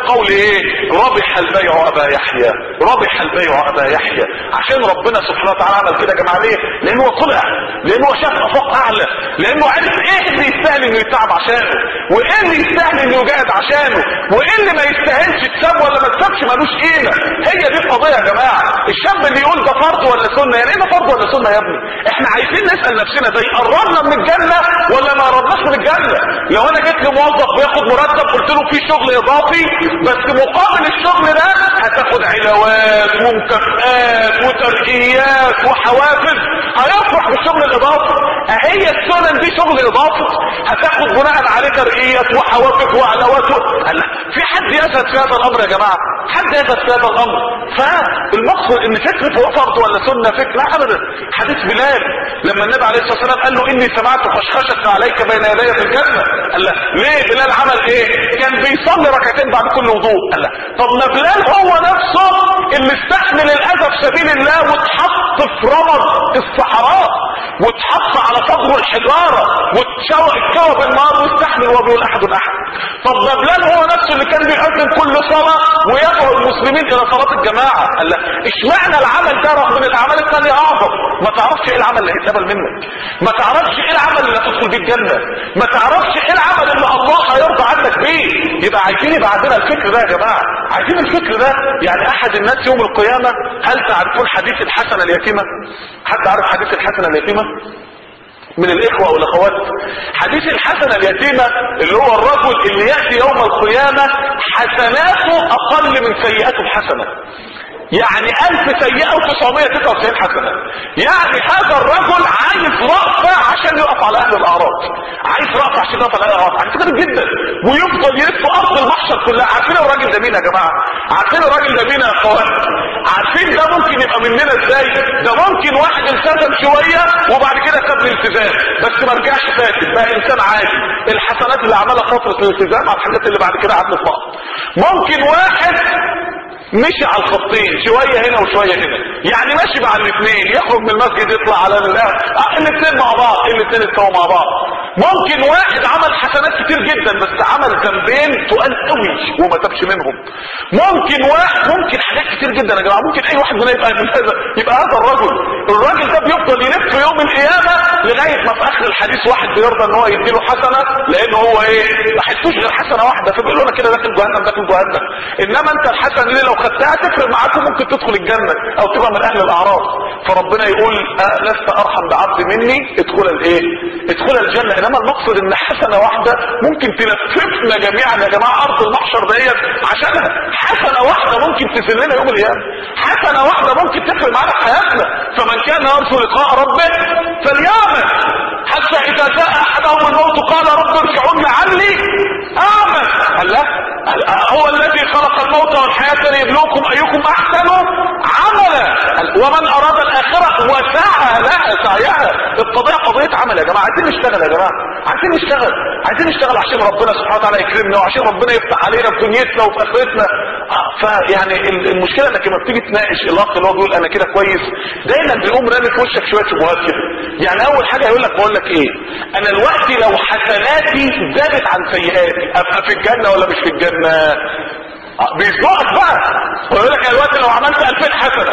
بقول ايه ربح البيع ابا يحيى ربح البيع ابا يحيى عشان ربنا سبحانه وتعالى عمل كده يا جماعه ليه لانه هو طلع لانه هو شاف افاق اعلى لانه عرف ايه اللي يستاهل انه يتعب عشانه وايه اللي يستاهل انه يجاهد عشانه وايه اللي ما يستاهلش تساب ولا ما تسابش ملوش قيمه هي دي القضيه يا جماعه الشاب اللي يقول ده فرض ولا سنه يعني ايه ده فرض ولا سنه يا ابني احنا عايزين نسال نفسنا ده يقربنا من الجنه ولا ما قربناش من الجنه لو انا جيت لموظف بياخد مرتب قلت له في شغل اضافي بس مقابل الشغل ده هتاخد علاوات ومكافآت وترقيات وحوافز هيفرح بالشغل الاضافي اهي السنن دي شغل اضافي هتاخد بناء عليه ترقيات وحوافز وعلاوات و... هلا في حد يزهد في هذا الامر يا جماعه حد يزهد في هذا الامر فالمقصد ان فكره هو فرض ولا سنه فكره ابدا حديث بلال لما النبي عليه الصلاه والسلام قال له اني سمعت خشخشه عليك بين يدي في الجنه قال له ليه بلال عمل ايه كان بيصلي ركعتين بعد كل وضوء قال له طب ما بلال هو نفسه اللي استحمل الاذى في سبيل الله واتحط في رمض الصحراء واتحط على صدره الحجاره واتشوى بالنار واستحمل وهو بيقول احد احد طب ما بلال هو نفسه اللي كان بيقدم كل صلاه ويدعو المسلمين الى صلاه الجماعه قال له اشمعنى العمل ده رغم ان الاعمال الثانيه اعظم ما تعرفش ايه العمل اللي هيتقبل منك ما تعرفش ايه العمل اللي هتدخل بيه الجنه ما تعرفش ايه العمل اللي الله هيرضى عنك بيه يبقى عايزين يبقى عندنا الفكر ده يا جماعه عايزين الفكر ده يعني احد الناس يوم القيامه هل تعرفون حديث الحسنه اليتيمه حد عارف حديث الحسنه اليتيمه من الاخوة والاخوات حديث الحسنة اليتيمة اللي هو الرجل اللي يأتي يوم القيامة حسناته اقل من سيئاته الحسنة يعني الف سيئة و999 حسنة يعني هذا الرجل عايز رأفة عشان يقف على اهل الاعراض عايز رأفة عشان يقف على اهل الاعراض عايز كده جدا ويفضل يلف ارض المحشر كلها عارفين الراجل ده مين يا جماعة عارفين الراجل ده مين يا اخوان عارفين ده ممكن يبقى مننا ازاي ده ممكن واحد التزم شوية وبعد كده ساب الالتزام بس ما رجعش فاتت بقى انسان عادي الحسنات اللي عملها فترة الالتزام على الحاجات اللي بعد كده عدت بعض ممكن واحد مشي على الخطين شوية هنا وشوية هنا يعني ماشي مع الاثنين يخرج من المسجد يطلع على الاثنين مع بعض الاثنين استووا مع بعض ممكن واحد عمل حسنات كتير جدا بس عمل ذنبين تقال قوي وما تبش منهم ممكن واحد ممكن حاجات كتير جدا يا جماعه ممكن اي واحد مننا يبقى من هذا يبقى هذا الرجل الراجل ده بيفضل يلف في يوم القيامه لغايه ما في اخر الحديث واحد بيرضى ان هو يديله حسنه لان هو ايه ما حسوش غير حسنه واحده فبيقول له انا كده داخل جهنم داخل جهنم انما انت الحسنه دي لو خدتها تفرق معاك وممكن تدخل الجنه او تبقى من اهل الاعراض فربنا يقول أه لست ارحم بعبد مني ادخل الايه ادخل الجنه انما المقصد ان حسنه واحده ممكن تلففنا جميعا يا جماعه ارض المحشر ديت عشانها حسنه واحده ممكن تذلنا يوم القيامه حسنه واحده ممكن تفرق معانا في حياتنا فمن كان يرجو لقاء ربه فليعمل حتى اذا جاء احدهم الموت قال رب ارجعون لعلي اعمل قال لا هو الذي خلق الموت والحياه ليبلوكم ايكم احسن عملا ومن اراد الاخره وسعى لها سعيها القضيه قضيه عمل يا جماعه عايزين نشتغل يا جماعه عايزين نشتغل عايزين نشتغل عشان ربنا سبحانه وتعالى يكرمنا وعشان ربنا يفتح علينا في دنيتنا وفي اخرتنا فيعني المشكله انك لما بتيجي تناقش الاخ اللي هو بيقول انا كده كويس دايما بيقوم رامي في وشك شويه شبهات كده يعني اول حاجه يقول لك بقول لك ايه انا دلوقتي لو حسناتي زادت عن سيئاتي ابقى في الجنه ولا مش في الجنه بيصدقك بقى ويقول لك دلوقتي لو عملت 2000 حسنه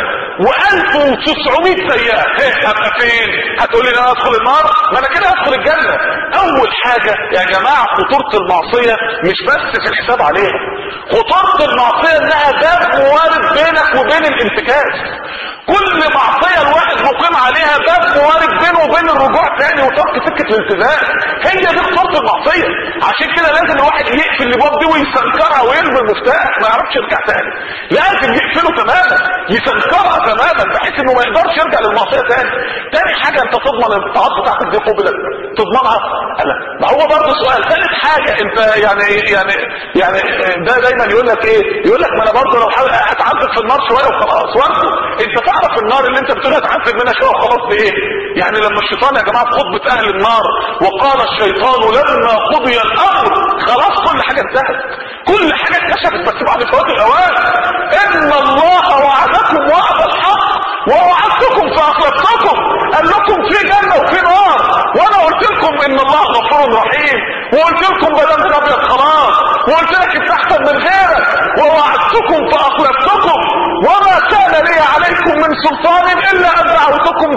و1900 سيئه ايه هبقى فين هتقول لي انا ادخل النار ما انا كده هدخل الجنه اول حاجه يا جماعه خطوره المعصيه مش بس في الحساب عليها خطوره المعصيه انها باب موارد بينك وبين الانتكاس كل معصيه الواحد مقيم عليها باب موارد بينه وبين الرجوع تاني وترك سكه الالتزام هي دي خطوره المعصيه عشان كده لازم الواحد يقفل الابواب دي ويسنكرها ويرمي المفتاح ما يعرفش يرجع تاني لازم يقفله تماما يسنكرها تماما بحيث انه ما يقدرش يرجع للمعصيه تاني تاني حاجه انت تضمن الطاعات بتاعتك دي قبلت تضمنها لا ما هو برضه سؤال ثالث حاجه انت يعني يعني يعني ده دايما يقول لك ايه يقول لك ما انا برضه لو هتعذب في النار شويه وخلاص برضه انت تعرف النار اللي انت بتقول هتعذب منها شويه وخلاص بايه يعني لما الشيطان يا جماعه في خطبه اهل النار وقال الشيطان لما قضي الامر خلاص كل حاجه انتهت كل حاجه اتكشفت بس بعد فوات الاوان ان الله وعدكم وعد الحق ووعدتكم فاخلفتكم قال لكم في جنه وفي نار وانا قلت لكم ان الله غفور رحيم وقلت لكم بدل ابيض خلاص وقلت لك انت احسن من غيرك دعوتكم فاخلفتكم وما كان لي عليكم من سلطان الا ان دعوتكم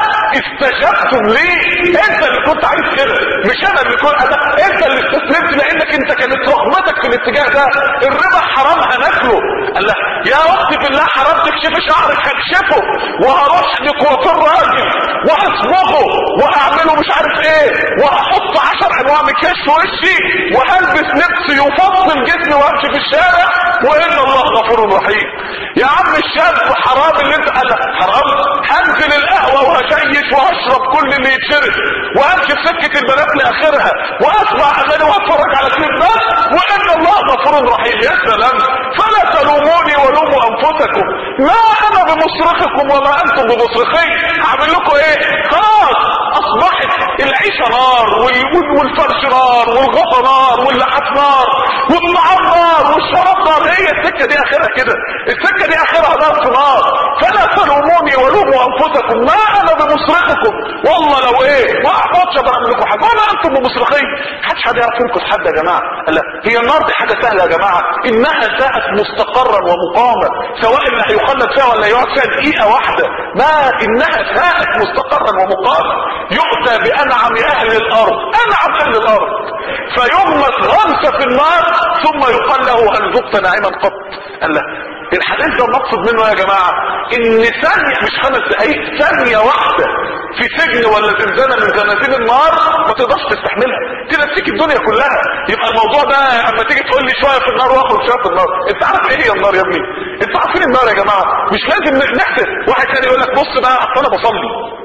فاستجبتم لي انت اللي كنت عايز كده مش انا اللي كنت أنا انت اللي استسلمت لانك انت كانت رغبتك في الاتجاه ده الربا حرام هناكله قال له يا اختي بالله حرام تكشفي شعرك هكشفه وهروح لكوافير راجل وهصبغه وهعمله مش عارف ايه وهحط عشر انواع مكياج في وشي وهلبس لبس يفصل جسمي وامشي في الشارع وان الله غفور رحيم يا عم الشاب حرام اللي انت قال له حرام هنزل القهوه وهشيش وهشرب كل اللي يتشرب وامشي في سكه البنات لاخرها واسمع اغاني واتفرج على كليبات وان الله غفور رحيم يا سلام فلا تلوموني ولوموا انفسكم ما انا بمصرخكم وما انتم بمصرخي هعمل لكم ايه خلاص اصبحت العيشه نار وال- وال- والفرش نار والغطا نار واللحاف نار والطعام نار والشراب نار هي السكه دي اخرها كده السكه دي اخرها نار في نار فلا تلوموني ولوموا انفسكم ما انا بمصرخكم والله لو ايه ما احبطش بعمل لكم حاجه ولا انتم بمصرخين محدش حد يعرف ينقذ حد يا جماعه قال لا هي النار دي حاجه سهله يا جماعه انها ساءت مستقرا ومقاما سواء اللي هيخلد فيها ولا يقعد فيها دقيقه واحده ما انها ساءت مستقرا ومقاما يؤتى بانعم اهل الارض انعم اهل الارض فيغمس غمسه في النار ثم يقال له هل ذقت نعيما قط قال لا الحديث ده المقصد منه يا جماعه ان ثانيه مش خمس دقائق ثانيه واحده في سجن ولا زنزانه من زنازين النار ما تقدرش تستحملها تنسيك الدنيا كلها يبقى الموضوع ده اما تيجي تقول لي شويه في النار واخرج شويه في النار انت عارف ايه هي النار يا ابني انت عارفين النار يا جماعه مش لازم نحسب واحد تاني يقول لك بص بقى اصل انا بصلي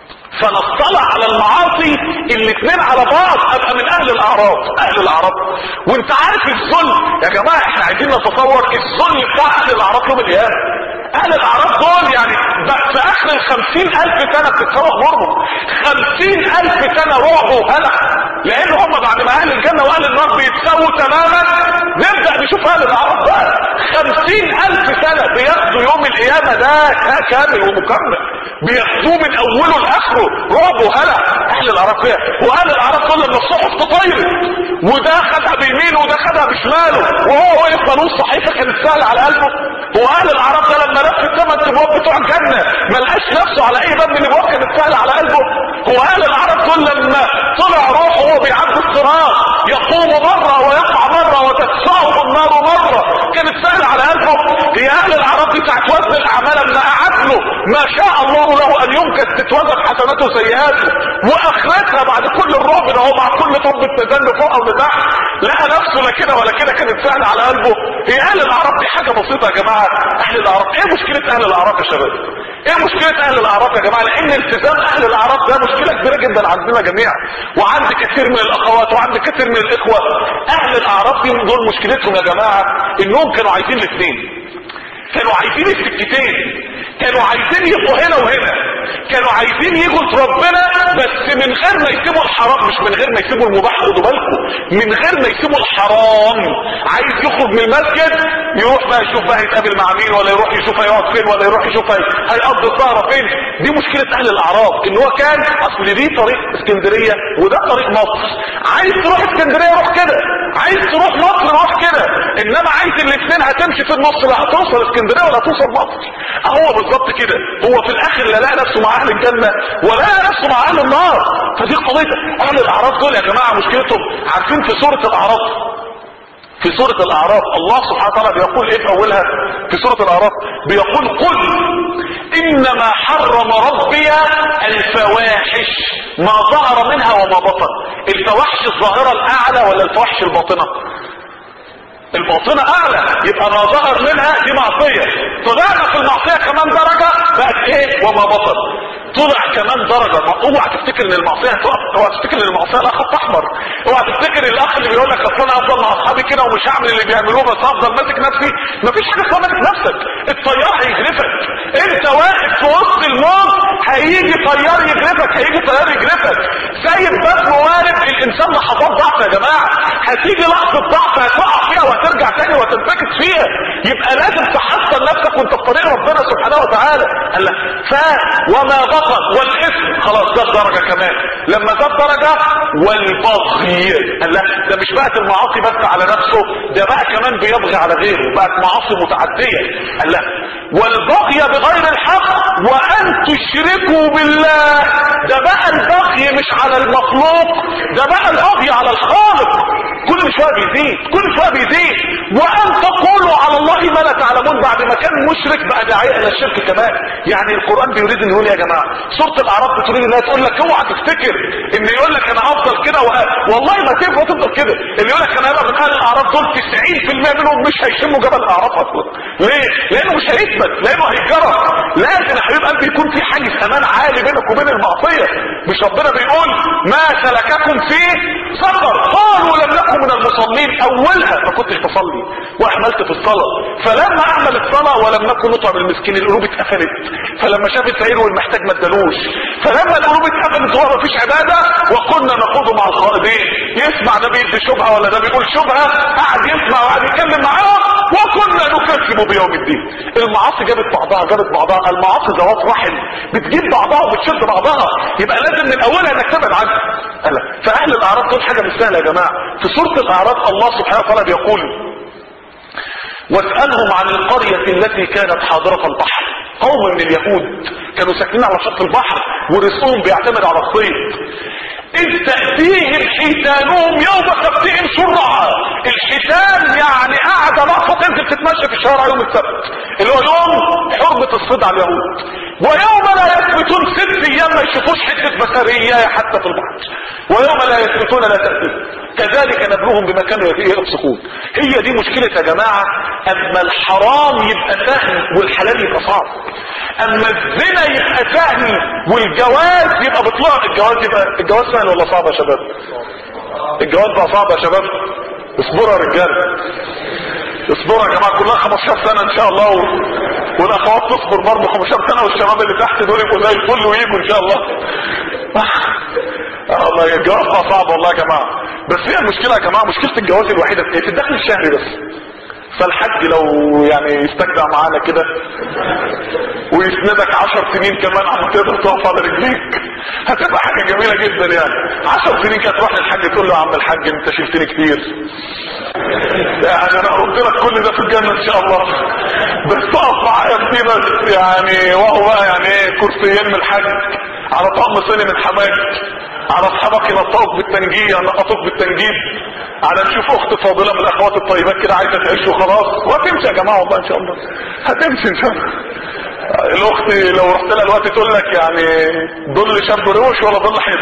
فنطلع على المعاصي الاثنين على بعض ابقى من اهل الاعراض اهل الاعراض وانت عارف الظلم يا جماعه احنا عايزين نتصور الظلم بتاع اهل الاعراض يوم القيامه اهل الاعراض دول يعني بقى في اخر الخمسين الف سنه بتتسوى امورهم خمسين الف سنه رعب وهلع لان هم بعد ما اهل الجنه واهل النار بيتساووا تماما نبدا نشوف اهل الاعراض بقى خمسين الف سنه بياخدوا يوم القيامه ده كامل ومكمل بياخدوه من اوله لاخره رعب وهلع اهل الاعراف فيها واهل الاعراف كل لما الصحف تطير وده خدها بيمينه وده خدها بشماله وهو واقف قانون صحيفه كانت سهله على قلبه هو اهل الاعراف ده لما لف الثمان ابواب بتوع الجنه ما لقاش نفسه على اي باب من الابواب كانت سهله على قلبه هو اهل الاعراف دول لما طلع روحه وهو بيعدي الصراط يقوم مره ويقع مره وتدفعه النار مره كانت سهله على قلبه هي اهل الاعراف دي بتاعت وزن الاعمال لما قعد له ما شاء الله له ان يمكن تتوزن حسناته وسيئاته واخرتها بعد كل الرعب ده هو مع كل طب التزن فوق او لتحت لقى نفسه لا كده ولا كده كانت سهله على قلبه هي اهل الاعراف دي حاجه بسيطه يا جماعه اهل الاعراف ايه مشكله اهل الاعراف يا شباب ايه مشكله اهل الاعراف يا جماعه لان التزام اهل الاعراف ده مشكله كبيره جدا عندنا جميعا وعند كثير من الاخوات وعند كثير من الاخوه اهل الاعراف دي دول مشكلتهم يا جماعه انهم كانوا عايزين الاثنين كانوا عايزين السكتين كانوا عايزين يبقوا هنا وهنا كانوا عايزين يجوا ربنا بس من غير ما يسيبوا الحرام مش من غير ما يسيبوا المباح خدوا بالكم من غير ما يسيبوا الحرام عايز يخرج من المسجد يروح بقى يشوف بقى هيتقابل مع مين ولا يروح يشوف هيقعد فين ولا يروح يشوف هي- هيقضي السهره فين دي مشكله اهل الاعراض ان هو كان اصل دي طريق اسكندريه وده طريق مصر عايز تروح اسكندريه روح كده عايز تروح مصر روح كده انما عايز الاثنين هتمشي في النص لا هتوصل اسكندريه ولا هتوصل مصر هو بالظبط كده هو في الاخر لا لقى نفسه مع اهل الجنه ولا لقى نفسه مع اهل النار فدي قضيه اهل الاعراف دول يا جماعه مشكلتهم عارفين في سوره الاعراف في سورة الأعراف الله سبحانه وتعالى بيقول إيه في أولها في سورة الأعراف بيقول قل إنما حرم ربي الفواحش ما ظهر منها وما بطن الفواحش الظاهرة الأعلى ولا الفواحش الباطنة الباطنة اعلى يبقى ما ظهر منها دي معصية طلعنا في المعصية كمان درجة بقت ايه وما بطل طلع كمان درجة ما اوعى تفتكر ان المعصية هتقف اوعى تفتكر ان المعصية لها خط احمر اوعى تفتكر الاخ اللي بيقول لك اصل انا افضل مع اصحابي كده ومش هعمل اللي بيعملوه بس افضل ماسك نفسي مفيش حاجة اسمها ماسك نفسك الطيار هيجرفك انت واقف في وسط الموت هيجي طيار يجرفك هيجي طيار يجرفك سايب باب موارد الانسان لحظات ضعف يا جماعة هتيجي لحظة ضعف هتقع فيها وهترجع تاني وتنفكت فيها يبقى لازم تحصن نفسك وانت في طريق ربنا سبحانه وتعالى قال لك ف وما بطن والاثم خلاص ده درجه كمان لما زاد درجه والبغي قال لك ده مش بقت المعاصي بس على نفسه ده بقى كمان بيبغي على غيره بقت معاصي متعديه قال لك والبغي بغير الحق وان تشركوا بالله ده بقى البغي مش على المخلوق ده بقى البغي على الخالق كل شويه بيزيد كل شويه بيزيد وان تقولوا على الله ما لا تعلمون بعد ما كان مشرك بقى داعيه الى الشرك كمان يعني القران بيريد ان يقول يا جماعه سوره الاعراف بتريد انها تقول لك اوعى تفتكر ان يقول لك انا هفضل كده وه- والله ما تنفع تفضل كده اللي يقول لك انا هبقى من اهل الاعراف دول 90% منهم مش هيشموا جبل الاعراف اصلا ليه؟ لانه مش هيثبت لانه هيتجرى لازم يا حبيب قلبي يكون في حاجز امان عالي بينك وبين المعصيه مش ربنا بيقول ما سلككم في سقر قالوا لم نكن من المصلين اولها ما كنتش بصلي واحملت في الصلاه فلما اعمل الصلاه ولم نكن نطعم المسكين القلوب اتقفلت فلما شاف الفقير والمحتاج ما ادالوش فلما القلوب اتقفلت وهو مفيش عباده وكنا نخوض مع الخائضين يسمع ده بيدي شبهه ولا ده بيقول شبهه قعد يسمع وقعد يتكلم معاه وكنا نكذب بيوم الدين المعاصي جابت بعضها جابت بعضها المعاصي ذوات رحم بتجيب بعضها وبتشد بعضها يبقى لازم من اولها انك تبعد عنها قال لك. فاهل الاعراض دول حاجه مش سهله يا جماعه في سوره الاعراض الله سبحانه وتعالى بيقول واسألهم عن القرية التي كانت حاضرة البحر قوم من اليهود كانوا ساكنين على شط البحر ورزقهم بيعتمد على الصيد إذ تأتيهم حيتانهم يوم سبتهم شرعا الحيتان يعني قاعدة لحظة تنزل تتمشى في الشوارع يوم السبت اللي هو يوم حرمة الصيد على اليهود ويوم لا يثبتون ست ايام ما يشوفوش حتة بشرية حتى في البحر ويوم لا يثبتون لا تأتي كذلك نبلوهم بما كانوا يفسقون هي دي مشكلة يا جماعة اما الحرام يبقى سهل والحلال يبقى صعب اما الزنا يبقى سهل والجواز يبقى بطلع الجواز يبقى الجواز سهل ولا صعب يا شباب الجواز بقى صعب يا شباب اصبروا يا رجاله اصبروا يا جماعه كلها 15 سنه ان شاء الله و... والاخوات تصبر برضه 15 سنه والشباب اللي تحت دول يبقوا زي الفل ويجوا ان شاء الله اه والله الجواز بقى صعب والله يا جماعه بس هي المشكله يا جماعه مشكله الجواز الوحيده في ايه في الدخل الشهري بس فالحج لو يعني يستجدع معانا كده ويسندك عشر سنين كمان عم تقدر تقف على رجليك هتبقى حاجة جميلة جدا يعني عشر سنين كده تروح للحاج تقول له يا عم الحاج انت شلتني كتير يعني انا ارد لك كل ده في الجنة ان شاء الله بس تقف معايا في دي بس يعني وهو بقى يعني ايه كرسيين من الحج على طقم صيني من حماك على اصحابك ينطقوك بالتنجيد ينقطوك بالتنجيد على نشوف اخت فاضله من الاخوات الطيبات كده عايزه تعيش وخلاص وهتمشي يا جماعه والله ان شاء الله هتمشي ان شاء الله الاخت لو رحت لها دلوقتي تقول لك يعني ظل شاب روش ولا ظل حيط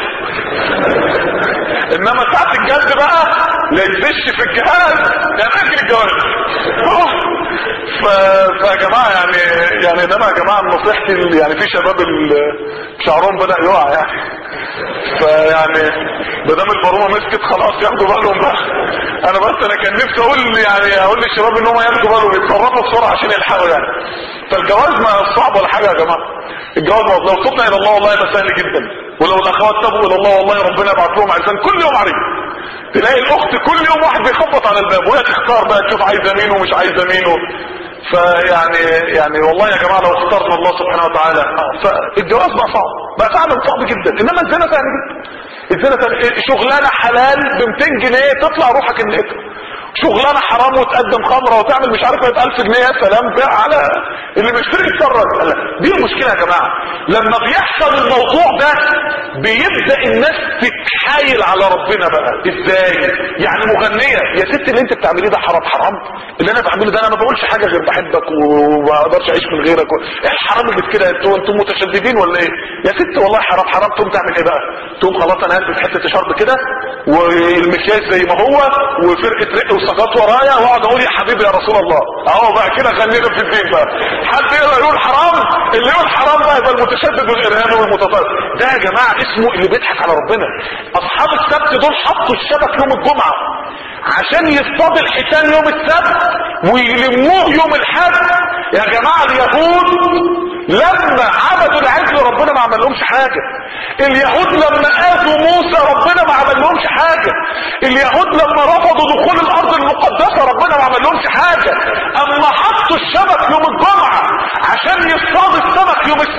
انما ساعه الجد بقى لا يدش في الجهاز يا فاكر الجواز ف... فيا جماعه يعني يعني انما يا جماعه نصيحتي ال- يعني في شباب ال- شعرهم بدا يقع يعني فيعني ما دام البارومه مسكت خلاص ياخدوا بالهم بقى انا بس انا كان نفسي اقول يعني اقول للشباب ان هم ياخدوا بالهم يتصرفوا بسرعه عشان يلحقوا يعني فالجواز ما صعب ولا حاجه يا جماعه الجواز ما- لو تبنا الى الله والله يبقى سهل جدا ولو الاخوات تبوا الى الله والله ربنا يبعت لهم عايزين كل يوم عريس تلاقي الاخت كل يوم واحد بيخبط على الباب وهي تختار بقى تشوف عايزه مين ومش عايزه مين و... فيعني يعني والله يا جماعه لو اخترنا الله سبحانه وتعالى آه، فالجواز بقى صعب بقى فعلا صعب جدا انما الزنا سهل جدا الزنا سهل إيه، شغلانه حلال ب 200 جنيه تطلع روحك النهايه شغلانه حرام وتقدم خمره وتعمل مش عارف ايه ب 1000 جنيه يا سلام بقى على اللي بيشتري يتفرج لا، دي المشكله يا جماعه لما بيحصل الموضوع ده بيبدا الناس تتحايل على ربنا بقى ازاي يعني مغنيه يا ست اللي انت بتعمليه ده حرام حرام اللي انا بعمله ده انا ما بقولش حاجه غير بحبك وما اقدرش اعيش من غيرك و... ايه الحرام اللي في كده انتوا انتوا متشددين ولا ايه يا ست والله حرام حرام تقوم تعمل ايه بقى تقوم خلاص انا هلبس حته شرب كده والمكياج زي ما هو وفرقه رق وسقط ورايا واقعد اقول يا حبيبي يا رسول الله اهو بقى كده خلينا في الدين بقى حد يقدر يقول حرام اللي يقول حرام بقى يبقى المتشدد والارهابي والمتطرف ده يا جماعه اسمه اللي بيضحك على ربنا اصحاب السبت دول حطوا الشبك يوم الجمعه عشان يصطاد الحيتان يوم السبت ويلموه يوم الحد يا جماعه اليهود لما عبدوا العجل ربنا ما عملهمش حاجه اليهود لما اذوا موسى ربنا ما عملهمش حاجه اليهود لما رفضوا دخول الارض المقدسه ربنا ما عملهمش حاجه اما حطوا الشبك يوم الجمعه عشان يصطاد السمك يوم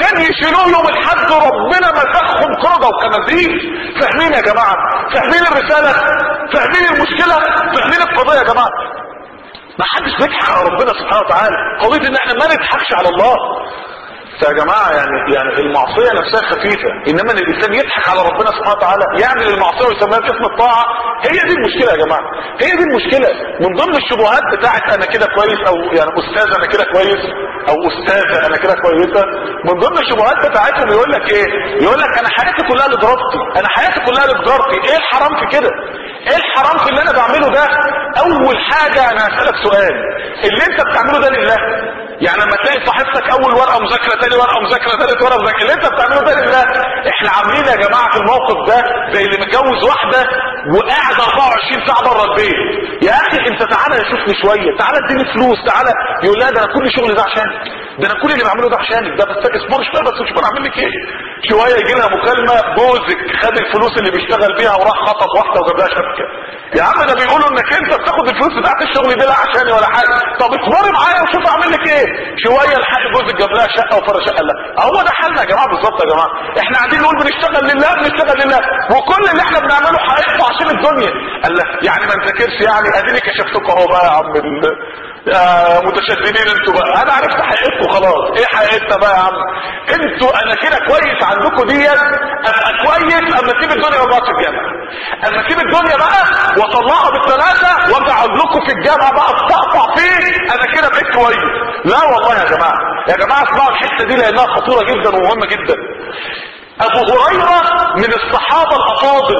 علشان يشيلوه يوم الحد ربنا مسخهم قردة وكنازير فاهمين يا جماعة فاهمين الرسالة فاهمين المشكلة فاهمين القضية يا جماعة ما حدش بيضحك على ربنا سبحانه وتعالى قضية ان احنا ما نضحكش على الله فيا جماعة يعني يعني المعصية نفسها خفيفة انما ان الانسان يضحك على ربنا سبحانه وتعالى يعمل المعصية ويسميها باسم الطاعة هي دي المشكلة يا جماعة هي دي المشكلة من ضمن الشبهات بتاعت انا كده كويس او يعني استاذ انا كده كويس او استاذة انا كده كويسة من ضمن الشبهات بتاعتهم يقول لك ايه يقول لك انا حياتي كلها لدراستي انا حياتي كلها لتجارتي ايه الحرام في كده ايه الحرام في اللي انا بعمله ده اول حاجة انا هسألك سؤال اللي انت بتعمله ده لله يعني لما تلاقي صاحبتك اول ورقه مذاكره تاني ورقه مذاكره ثالث ورقه مذاكره اللي انت بتعمله ده لله احنا عاملين يا جماعه في الموقف ده زي اللي متجوز واحده وقاعد 24 ساعه بره البيت يا اخي انت تعالى شوفني شويه تعالى اديني فلوس تعالى يقول لا ده انا كل شغلي ده عشانك ده انا كل اللي بعمله ده عشانك ده بس اصبر شويه بس شوف انا اعمل لك ايه شويه يجي لها مكالمه جوزك خد الفلوس اللي بيشتغل بيها وراح خطب واحده وجاب لها شبكه يا عم ده بيقولوا انك انت بتاخد الفلوس بتاعت الشغل دي لا عشاني ولا حاجه طب اصبري معايا وشوف اعمل لك ايه شويه الحق جوزك جاب لها شقه وفرش شقه لا هو ده حالنا يا جماعه بالظبط يا جماعه احنا قاعدين نقول بنشتغل لله بنشتغل لله وكل اللي احنا بنعمله حقيقته عشان الدنيا قال لا يعني ما نذاكرش يعني اديني كشفتكم اهو بقى يا عم ال- يا متشددين انتوا بقى انا عرفت حقيقتكم خلاص ايه حقيقتنا بقى يا عم انتوا انا كده كويس عندكم ديت ابقى كويس اما اسيب الدنيا وابقى في الجامعه اما اسيب الدنيا بقى واطلعها بالثلاثه واجعل لكم في الجامعه بقى استقطع فيه انا كده بقيت كويس لا والله يا جماعه يا جماعه اسمعوا الحته دي لانها خطوره جدا ومهمه جدا ابو هريرة من الصحابة الافاضل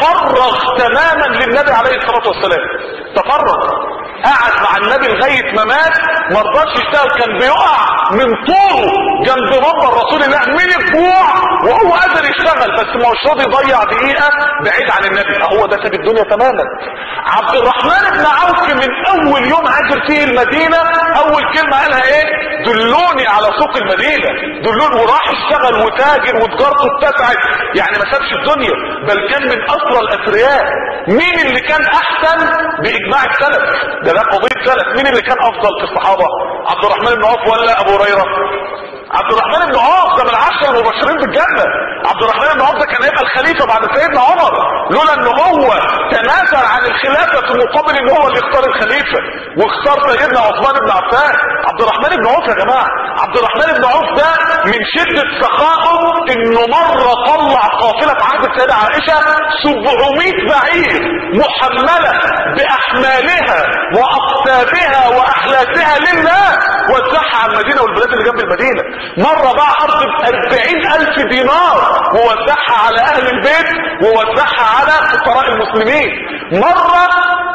تفرغ تماما للنبي عليه الصلاة والسلام تفرغ قعد مع النبي لغاية ما مات ما رضاش يشتغل كان بيقع من طوله جنب منبر رسول الله من الجوع وهو قادر يشتغل بس ما هوش راضي يضيع دقيقة بعيد عن النبي هو ده ساب الدنيا تماما عبد الرحمن بن عوف من اول يوم هاجر فيه المدينة اول كلمة قالها ايه دلوني على سوق المدينة دلوني وراح اشتغل وتاجر وتجارته اتسعت يعني ما سابش الدنيا بل كان من اسرى الاثرياء مين اللي كان احسن باجماع السلف ده ده قضية سلف مين اللي كان افضل في الصحابة عبد الرحمن بن عوف ولا ابو هريرة عبد الرحمن بن عوف ده من العشرة المبشرين بالجنة عبد الرحمن بن عوف ده كان هيبقى الخليفة بعد سيدنا عمر لولا ان هو تنازل عن الخلافة في مقابل ان هو اللي يختار الخليفة واختار سيدنا عثمان بن عفان عبد الرحمن بن عوف يا جماعة عبد الرحمن بن عوف ده من شدة سخائه انه مرة طلع قافلة في عهد السيدة عائشة 700 بعير محملة باحمالها واقتابها واحلاسها لله وزعها على المدينة والبلاد اللي جنب المدينة مرة باع ارض ب 40 الف دينار ووزعها على اهل البيت ووزعها على فقراء المسلمين مرة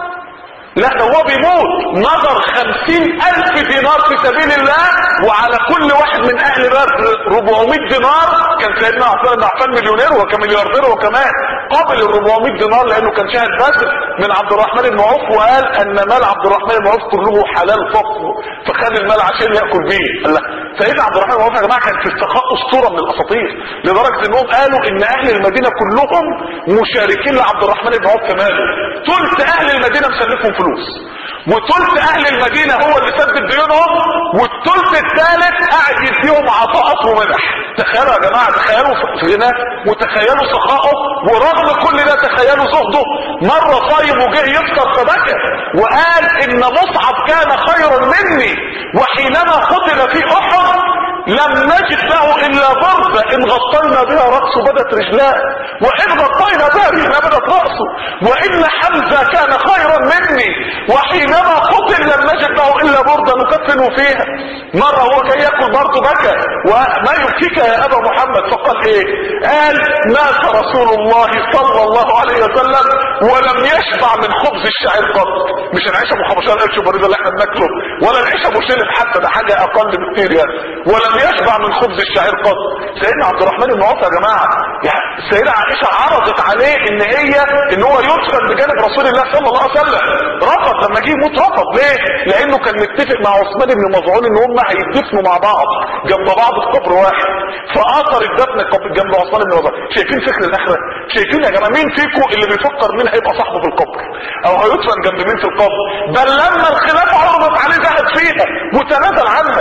لا ده هو بيموت نظر خمسين الف دينار في سبيل الله وعلى كل واحد من اهل بدر 400 دينار كان سيدنا عثمان بن عفان مليونير وكان ملياردير وكمان قابل ال 400 دينار لانه كان شاهد بدر من عبد الرحمن بن عوف وقال ان مال عبد الرحمن بن عوف كله حلال فقط فخد المال عشان ياكل بيه قال لا سيدنا عبد الرحمن بن عوف يا جماعه كان في السخاء اسطوره من الاساطير لدرجه انهم قالوا ان اهل المدينه كلهم مشاركين لعبد الرحمن بن عوف في ماله ثلث اهل المدينه مسلفهم فلوس وثلث اهل المدينة هو اللي سدد ديونهم والثلث الثالث قاعد يديهم عطاءات ومنح تخيلوا يا جماعة تخيلوا في غناه وتخيلوا سخائه ورغم كل ده تخيلوا زهده مرة صايم وجه يفطر فبكى وقال ان مصعب كان خيرا مني وحينما قتل في احد لم نجد له الا بردة ان غطينا بها رأسه بدت رجلاه وان غطينا بها رجلاه بدت رأسه وان حمزة كان خيرا مني وحينما قتل لم نجد له الا بردة نكفن فيها مرة هو كي يأكل برضه بكى وما يبكيك يا ابا محمد فقال ايه قال مات رسول الله صلى الله عليه وسلم ولم يشبع من خبز الشعير قط مش العيش ابو 15 قرش بريده اللي احنا بناكله ولا العيش ابو شلف حتى ده حاجه اقل بكتير يعني ولم يشبع من خبز الشعير قط سيدنا عبد الرحمن بن عوف يا جماعه يعني السيده عائشه عرضت عليه ان هي ان هو يدفن بجانب رسول الله صلى الله عليه وسلم رفض لما جه يموت رفض ليه لانه كان متفق مع عثمان بن مظعون ان هم هيدفنوا مع بعض جنب بعض في قبر واحد فاثر الدفن قبل- جنب عثمان بن مظعون شايفين فكر الاخره شايفين يا جماعه مين فيكم اللي بيفكر مين هيبقى صاحبه في القبر او هيدفن جنب مين في القبر بل لما الخلافه عرضت عليه ذهب فيها وتنازل عنها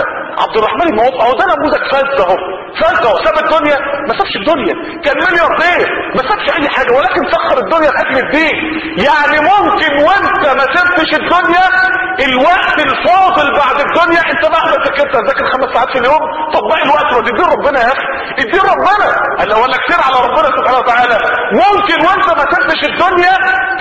عبد الرحمن بن عوف اهو ده نموذج فاز اهو فاز اهو ساب الدنيا ما سابش الدنيا كان ملياردير ما سابش اي حاجه ولكن سخر الدنيا لاجل الدين يعني ممكن وانت ما سبتش الدنيا الوقت الفاضل بعد الدنيا انت مهما ذاكرت هتذاكر خمس ساعات في اليوم طب باقي الوقت ما تدين ربنا يا اخي ادين ربنا قال لو ولا كتير على ربنا سبحانه وتعالى ممكن وانت ما سبتش الدنيا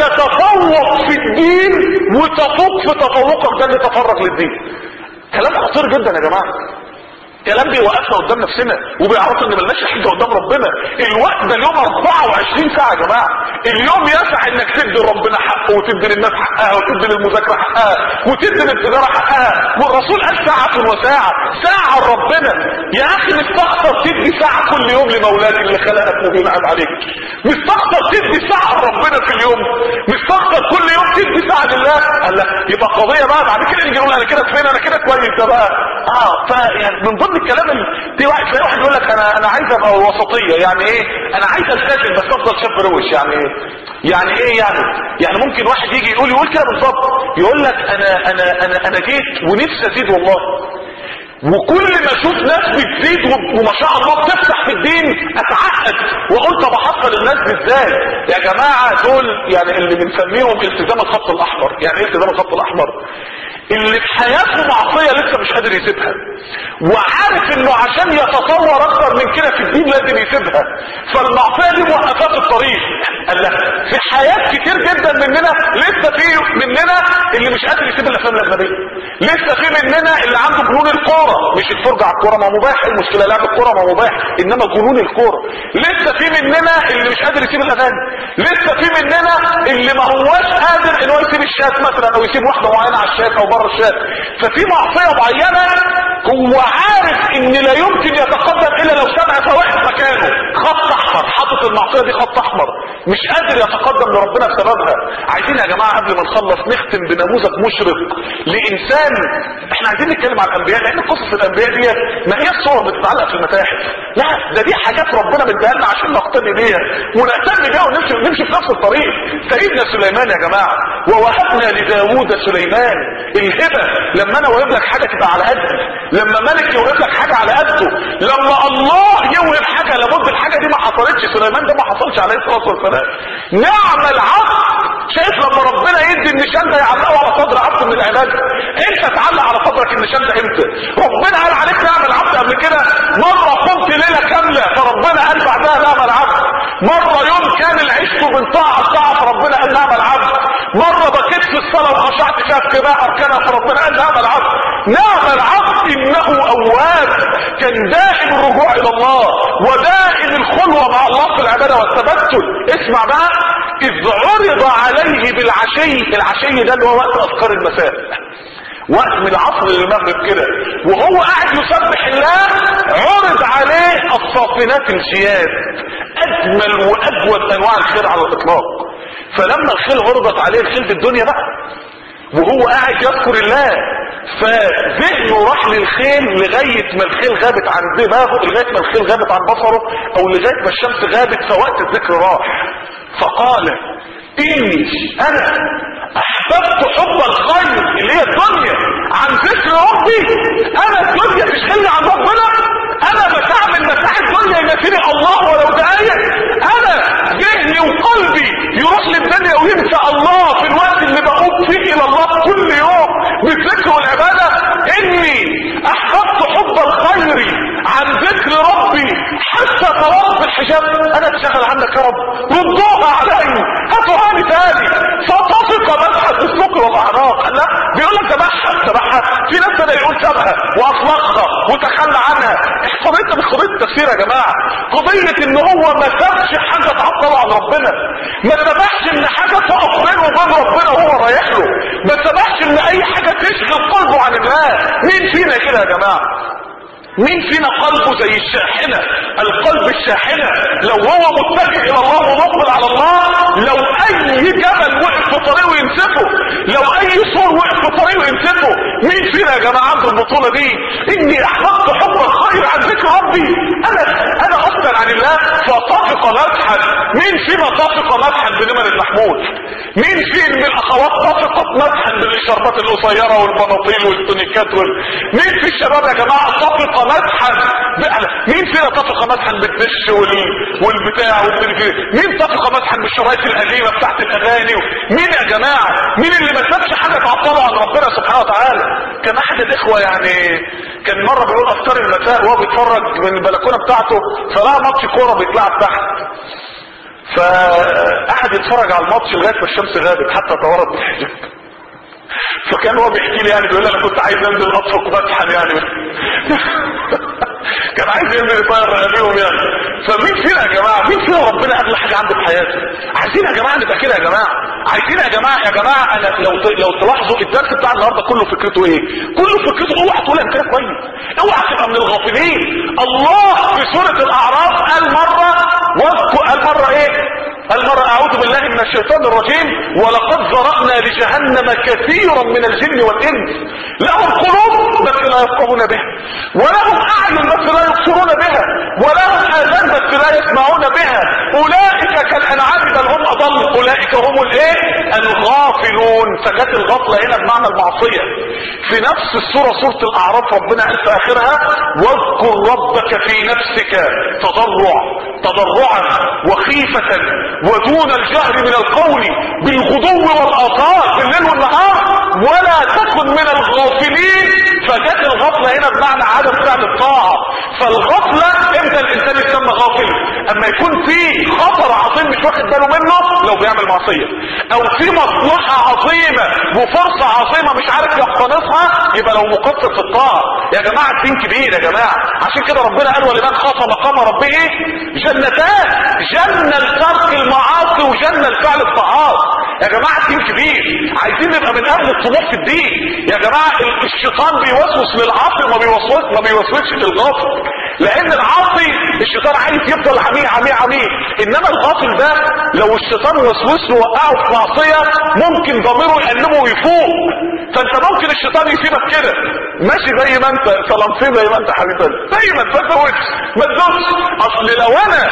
تتفوق في الدين وتفوق في تفوقك ده اللي تفرغ للدين كلام خطير جدا يا جماعه كلام بيوقفنا قدام نفسنا وبيعرفوا ان ملناش حاجه قدام ربنا الوقت ده اليوم 24 ساعه يا جماعه اليوم يسع انك تدي ربنا حقه وتدي للناس حقها وتدي للمذاكره حقها وتدي للتجاره حقها والرسول قال ساعه وساعه ساعه لربنا يا اخي مستخسر تدي ساعه كل يوم لمولاك اللي خلقك وبينعم عليك مستخسر تدي ساعه لربنا في اليوم مستخسر كل يوم تدي ساعه لله قال لا يبقى قضيه بقى بعد كده نيجي نقول انا كده فين انا كده كويس ده بقى اه فيعني من ضمن الكلام اللي في واحد تلاقي واحد يقول لك انا انا عايز ابقى وسطيه يعني ايه انا عايز التزم بس افضل شاب روش يعني ايه يعني ايه يعني يعني ممكن واحد يجي يقول يقول كده بالظبط يقول لك انا انا انا انا جيت ونفسي ازيد والله وكل ما اشوف ناس بتزيد و- وما شاء الله بتفتح في الدين اتعقد واقول طب احصل الناس دي ازاي يا جماعه دول يعني اللي بنسميهم التزام الخط الاحمر يعني ايه التزام الخط الاحمر اللي في حياته معصيه لسه مش قادر يسيبها وعارف انه عشان يتطور اكتر من كده في الدين لازم يسيبها فالمعصيه دي موقفات الطريق قال لك في حياه كتير جدا مننا لسه في مننا اللي مش قادر يسيب الافلام الاجنبيه لسه في مننا اللي عنده جنون الكوره مش الفرجه على الكوره ما هو مباح إيه المشكله لعب الكوره ما هو مباح انما جنون الكوره لسه في مننا اللي مش قادر يسيب الاغاني لسه في مننا اللي ما هواش قادر ان هو يسيب الشات مثلا او يسيب واحده معينه على الشات او بره الشات ففي معصيه معينه هو عارف ان لا يمكن يتقدم الا لو سمع فواحد مكانه خط احمر حاطط المعصيه دي خط احمر مش قادر يتقدم لربنا بسببها عايزين يا جماعه قبل ما نخلص نختم بنموذج مشرق لانسان احنا عايزين نتكلم عن الانبياء لان قصص الانبياء دي ما هي الصور بتتعلق في المتاحف لا ده دي حاجات ربنا مديها لنا عشان نقتني بيها ونهتم بيها ونمشي نمشي في نفس الطريق سيدنا سليمان يا جماعه ووهبنا لداوود سليمان الهبه لما انا وهب لك حاجه تبقى على قدي لما ملك يوهب لك حاجه على قده لما الله يوهب حاجه لابد الحاجه دي ما حصلتش سليمان ده ما حصلش عليه الصلاه والسلام نعم العبد شايف لما ربنا يدي النشان ده يعلقه على صدر عبد من العباد انت تعلق على صدرك النشان ده امتى ربنا قال عليك نعم العبد قبل كده مره قمت ليله كامله فربنا قال بعدها نعم العبد مره يوم كان عشته من طاعه لطاعه فربنا قال نعم العبد مره بكيت في الصلاه وخشعت فيها اتباع اركانها فربنا قال نعم العبد نعم العبد انه اواب كان دائم الرجوع الى الله ودائم الخلوه مع الله في العباده والتبتل اسمع بقى اذ عرض عليه بالعشي العشي ده اللي هو وقت اذكار المساء وقت من العصر للمغرب كده وهو قاعد يسبح الله عرض عليه الصافنات الجياد اجمل واجود انواع الخير على الاطلاق فلما الخيل عرضت عليه الخيل في الدنيا بقى وهو قاعد يذكر الله فذهنه راح للخيل لغاية ما الخيل غابت عن دماغه لغاية ما الخيل غابت عن بصره او لغاية ما الشمس غابت فوقت الذكر راح فقال اني انا احببت حب الخير اللي هي الدنيا عن ذكر ربي انا الدنيا تشغلني عن ربنا انا بتعمل متاع الدنيا ينسيني الله ولو دقايق انا ذهني وقلبي يروح للدنيا وينسى الله في الوقت اللي بقوم فيه الى الله كل يوم بالذكر والعبادة اني احببت حب الخير عن ذكر ربي حتى طلبت الحجاب انا اتشغل عنك يا رب ردوها علي هاتوها لي تاني فطفق مسحة السكر والاعناق لا بيقول لك تبعها تبعها في ناس بدأ يقول سابها واطلقها وتخلى عنها قضية مش قضية تفسير يا جماعة قضية ان هو ما سابش حاجة تعطله عن ربنا ما سمحش ان حاجة تقف بينه وبين ربنا وهو رايح له ما سمحش ان اي حاجة تشغل قلبه عن الله مين فينا كده يا جماعة مين فينا قلبه زي الشاحنة القلب الشاحنة لو هو متجه الى الله ومقبل على الله لو اي جبل وقف في طريقه ينسفه لو اي سور وقف في طريقه ينسفه مين فينا يا جماعة عنده البطولة دي اني احببت حب الخير عن ذكر ربي انا انا قلت يا بعيدا عن الله فطفق مسحا مين فينا طفق مسحا بنمر المحمول مين فين من الاخوات طفقت مسحا بالشربات القصيره والبناطيل والتونيكات وال... مين في الشباب يا جماعه طفق مسحا ب- مين فينا طفق مسحا بالدش وال... والبتاع والتلفزيون مين طفق مسحا بالشرايط القديمه بتاعت الاغاني و... مين يا جماعه مين اللي ما سابش حاجه تعطله عن ربنا سبحانه وتعالى كان احد الاخوه يعني كان مره بيقول افكار المساء وهو بيتفرج من البلكونه بتاعته فلقى ماتش كوره بيتلعب تحت فقعد يتفرج على الماتش لغايه ما الشمس غابت حتى تورط بالحجاب فكان هو بيحكي لي يعني بيقول لي انا كنت عايز انزل اطفق مدحن يعني كان عايز ينزل يطير رقابيهم يعني فمين فينا يا جماعه مين فينا ربنا اغلى حاجه عنده في حياته عايزين يا جماعه نبقى كده يا جماعه عايزين يا جماعه يا جماعه انا لو ت- لو تلاحظوا الدرس بتاع النهارده كله فكرته ايه كله فكرته اوعى تقول انا كده كويس اوعى تبقى من الغافلين الله في سوره الاعراف قال مره واذكر قال مره ايه المرة اعوذ بالله من الشيطان الرجيم ولقد ذرأنا لجهنم كثيرا من الجن والانس لهم قلوب بس لا يفقهون بها ولهم اعين بس لا يبصرون بها ولهم اذان بس لا يسمعون بها اولئك كالانعام بل هم اضل اولئك هم الايه الغافلون فجت الغفلة هنا بمعنى المعصية في نفس السورة سورة الاعراف ربنا قال في اخرها واذكر ربك في نفسك تضرع تضرعا وخيفة ودون الجهر من القول بالغدو والآصال بالليل والنهار ولا تكن من الغافلين فجت الغفلة هنا بمعنى عدم فعل الطاعة فالغفلة امتى الانسان يسمى غافل اما يكون في خطر عظيم مش واخد باله منه لو بيعمل معصية او في مصلحة عظيمة وفرصة عظيمة مش عارف يقتنصها يبقى لو مقصر في الطاعة يا جماعة الدين كبير يا جماعة عشان كده ربنا قال ولمن خاف مقام ربه جنتان جنة لترك المعاصي وجنة لفعل الطاعات يا جماعة الدين كبير عايزين نبقى من اهل الطموح في الدين يا جماعة الشيطان بيوسوس للعاصي ما بيوسوس ما بيوسوسش للغافل لان العاصي الشيطان عايز يفضل عميق عميق عميق انما الغافل ده لو الشيطان وسوس له وقعه في معصية ممكن ضميره يقلبه ويفوق فانت ممكن الشيطان يسيبك كده ماشي زي ما انت سلامتين زي ما انت حبيبي زي ما انت ما تزودش ما تزودش اصل لو انا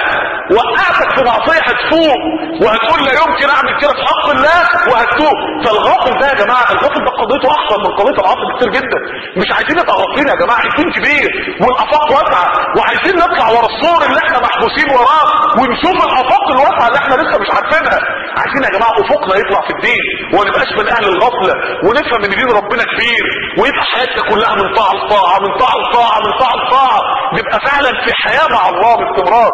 وقعتك في معصية هتفوق وهتقول لا يمكن اعمل كده في حق الله وهتفوق فالغافل ده يا جماعة الغافل ده قضيته احسن من قضية العاصي كتير جدا مش عايزين نبقى غافلين يا جماعة الدين كبير والافاق واسعة وعايزين نطلع ورا الصور اللي احنا محبوسين وراه ونشوف الافاق الواسعة اللي احنا لسه مش عارفينها عايزين يا جماعة افقنا يطلع في الدين وما نبقاش من اهل الغفلة ونفهم ان دين ربنا كبير ويبقى حياتنا كلها من طاعة لطاعة من طاعة لطاعة من طاعة لطاعة نبقى فعلا في حياة مع الله باستمرار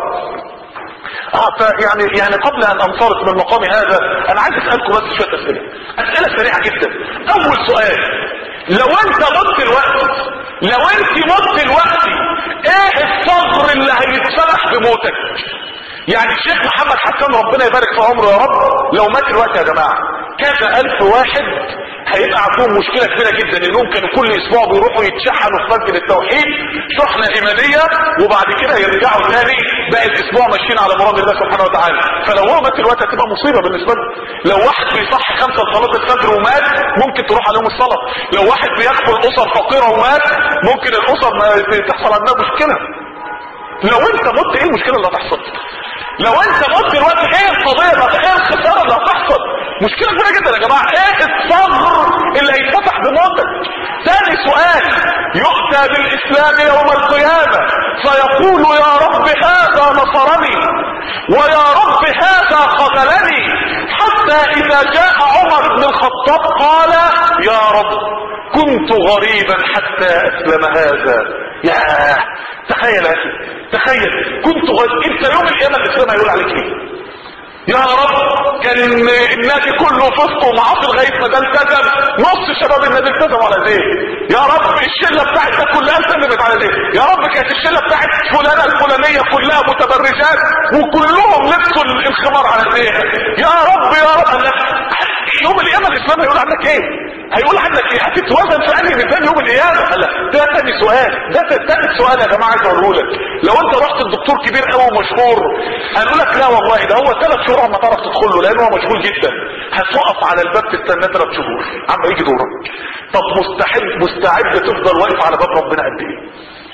اه يعني يعني قبل ان انصرف من مقامي هذا انا عايز اسالكم بس شويه اسئله اسئله سريعه جدا اول سؤال لو انت مت الوقت لو انت مت الوقت ايه الصغر اللي هيتفتح بموتك يعني الشيخ محمد حسان ربنا يبارك في عمره يا رب لو مات الوقت يا جماعه كذا الف واحد هيبقى عندهم مشكلة كبيرة جدا انهم كانوا كل اسبوع بيروحوا يتشحنوا في مسجد التوحيد شحنة ايمانية وبعد كده يرجعوا تاني باقي الاسبوع ماشيين على مراد الله سبحانه وتعالى فلو هو مات الوقت هتبقى مصيبة بالنسبة له لو واحد بيصحي خمسة صلاة الفجر ومات ممكن تروح عليهم الصلاة لو واحد بيدخل اسر فقيرة ومات ممكن الاسر ما تحصل عندها مشكلة لو انت مت ايه المشكلة اللي هتحصل لو انت مت دلوقتي ايه القضية اللي ايه الخسارة اللي هتحصل مشكلة كبيرة جدا يا جماعة ايه الصغر اللي هيتفتح بموتك ثاني سؤال يؤتى بالاسلام يوم القيامة فيقول يا رب هذا نصرني ويا رب هذا خذلني حتى اذا جاء عمر بن الخطاب قال يا رب كنت غريبا حتى اسلم هذا يا تخيل يا اخي تخيل كنت غريب انت يوم القيامة الاسلام هيقول عليك ايه يا رب كان النادي كله فسق ومعاصي لغايه ما ده التزم نص شباب النادي التزموا على زين يا رب الشله بتاعتنا كلها سلمت على زين يا رب كانت الشله بتاعت فلانه الفلانيه كلها متبرجات وكلهم لبسوا الخمار على زين يا رب يا رب قال لك يوم القيامه الاسلام هيقول عنك ايه هيقول عنك ايه هتتوزن في انهي ميزان يوم القيامه قال لك ده تاني سؤال ده تالت سؤال يا جماعه عايز اقوله لك لو انت رحت الدكتور كبير قوي ومشهور هيقول لك لا والله ده هو ثلاث شهور ما تعرف تدخل له لان هو مشغول جدا هتقف على الباب تستنى ثلاث شهور عم يجي دورك طب مستحيل مستعد تفضل واقف على باب ربنا قد ايه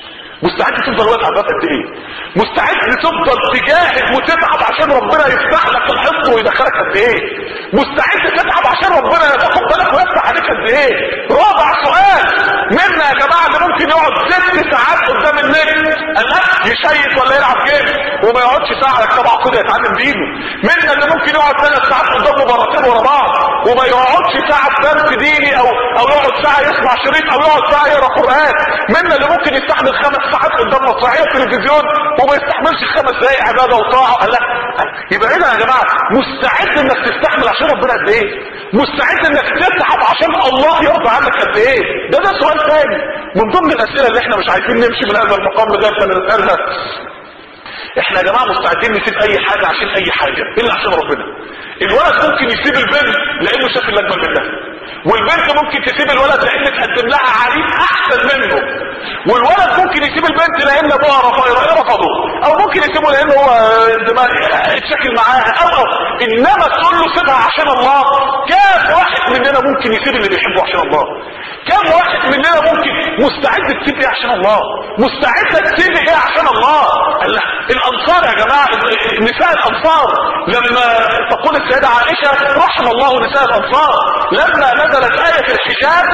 مستعد تفضل واقف على الباب قد ايه مستعد تفضل تجاهد وتتعب عشان ربنا يفتح لك الحصن ويدخلك قد ايه مستعد تتعب عشان ربنا ياخد بالك ويفتح عليك قد ايه رابع سؤال منا يا جماعه اللي ممكن يقعد ست ساعات قدام النت لا يشيك ولا يلعب جيم وما يقعدش ساعه يكتب عقيده يتعلم دينه منا اللي ممكن يقعد ثلاث ساعات قدام مباراتين ورا بعض وما يقعدش ساعه في درس ديني او او يقعد ساعه يسمع شريط او يقعد ساعه يقرا قران منا اللي ممكن يستحمل خمس ساعات قدام مسرحيه تلفزيون وما يستحملش خمس دقائق عباده وطاعه قال لا يبقى هنا يا جماعه مستعد انك تستحمل عشان ربنا قد ايه مستعد انك تتعب عشان الله يرضى عنك قد ايه ده ده سؤال ثاني من ضمن الاسئله اللي احنا مش عايزين نمشي من هذا المقام لغايه ما نسالها احنا يا جماعه مستعدين نسيب اي حاجه عشان اي حاجه الا عشان ربنا الولد ممكن يسيب البنت لانه شاف اللي اجمل منها والبنت ممكن تسيب الولد لان تقدم لها عريس احسن منه والولد ممكن يسيب البنت لان ابوها رفض رفضه او ممكن يسيبه لان هو دماغ اتشكل معاها او او انما تقول له سيبها عشان الله كام واحد مننا ممكن يسيب اللي بيحبه عشان الله كم واحد مننا ممكن مستعد تسيب ايه عشان الله مستعد تسيب ايه عشان الله لا الانصار يا جماعه نساء الانصار لما تقول السيده عائشه رحم الله نساء الانصار لما نزلت ايه الحجاب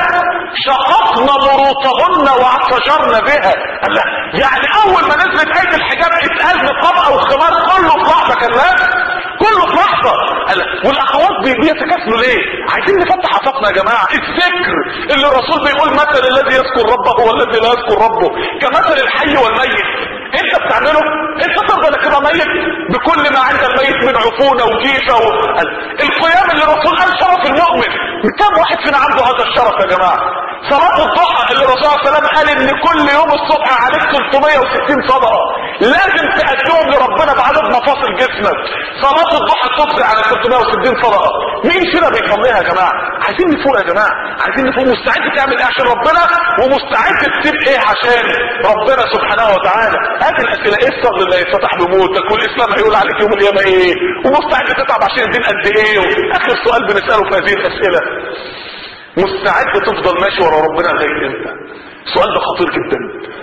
شققنا مروطهن واعتجرن بها لا يعني اول ما نزلت ايه الحجاب اتقال نقاب او خمار كله في لحظه كان كله في لحظه والاخوات بيتكاسلوا ليه عايزين نفتح افاقنا يا جماعه الذكر اللي الرسول بيقول مثل الذي يذكر ربه والذي لا يذكر ربه كمثل الحي والميت انت بتعمله انت ترضى انك تبقى ميت بكل ما عند الميت من عفونه وجيفه و... القيام اللي الرسول قال شرف المؤمن كم واحد فينا عنده هذا الشرف يا جماعه صلاه الضحى اللي الرسول صلى الله عليه وسلم قال ان كل يوم الصبح عليك 360 صدقه لازم تقدمهم لربنا بعدد مفاصل جسمك صلاه الضحى تفضل على 360 صدقه مين فينا بيصليها يا جماعه عايزين نفوق يا جماعه عايزين نفوق مستعد تعمل ايه عشان ربنا ومستعد تسيب ايه عشان ربنا سبحانه وتعالى هات الاسئله ايه الصبر اللي هيتفتح بموتك والاسلام هيقول عليك يوم القيامه ايه ومستعد تتعب عشان الدين قد ايه اخر سؤال بنساله في هذه الاسئله مستعد تفضل ماشي ورا ربنا لغايه امتى السؤال ده خطير جدا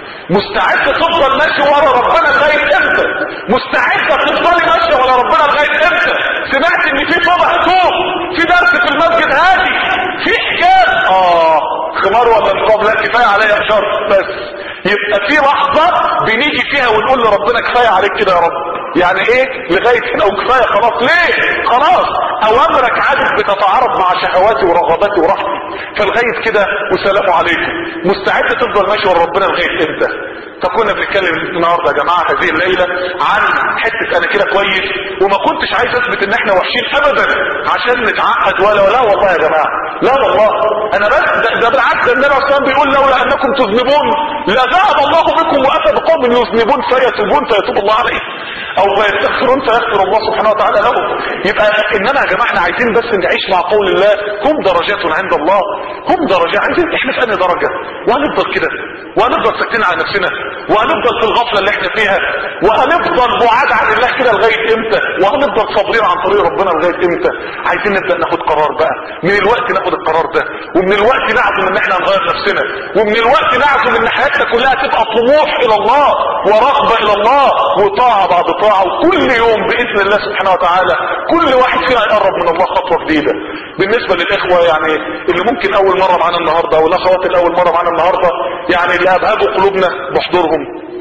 مستعد تفضل ماشي ورا ربنا لغايه امتى مستعد تفضلي ماشيه ورا ربنا لغايه امتى سمعت ان في طبع توب في درس في المسجد هادي في حجاب اه خمار ولا نقاب لا كفايه عليا شرط بس يبقى في لحظه بنيجي فيها ونقول لربنا كفايه عليك كده يا رب يعني ايه لغايه هنا وكفايه خلاص ليه خلاص اوامرك عادت بتتعارض مع شهواتي ورغباتي ورحمتي فلغايه كده وسلام عليكم مستعد تفضل ماشي ورا ربنا لغايه امتى فكنا بنتكلم النهارده يا جماعه هذه الليله عن حته انا كده كويس وما كنتش عايز اثبت ان احنا وحشين ابدا عشان نتعقد ولا لا والله يا جماعه لا والله انا بس ده, ده بالعكس ده النبي صلى الله عليه وسلم بيقول لولا انكم تذنبون لذهب الله بكم واتى بقوم يذنبون فيتوبون فيتوب الله عليهم او فيستغفرون فيغفر الله سبحانه وتعالى لهم يبقى انما يا جماعه احنا عايزين بس نعيش مع قول الله هم درجات عند الله هم درجات عايزين احنا في انهي درجه وهنفضل كده وهنفضل ساكتين على نفسنا وهنفضل في الغفله اللي احنا فيها وهنفضل بعاد عن الله كده لغايه امتى وهنفضل صابرين عن طريق ربنا لغايه امتى عايزين نبدا ناخد قرار بقى من الوقت ناخد القرار ده ومن الوقت نعزم ان احنا نغير نفسنا ومن الوقت نعزم ان حياتنا كلها تبقى طموح الى الله ورغبه الى الله وطاعه بعد طاعه وكل يوم باذن الله سبحانه وتعالى كل واحد فينا يقرب من الله خطوه جديده بالنسبه للاخوه يعني اللي ممكن اول مره معانا النهارده والاخوات اللي اول مره معانا النهارده يعني اللي ابهجوا قلوبنا بحضورهم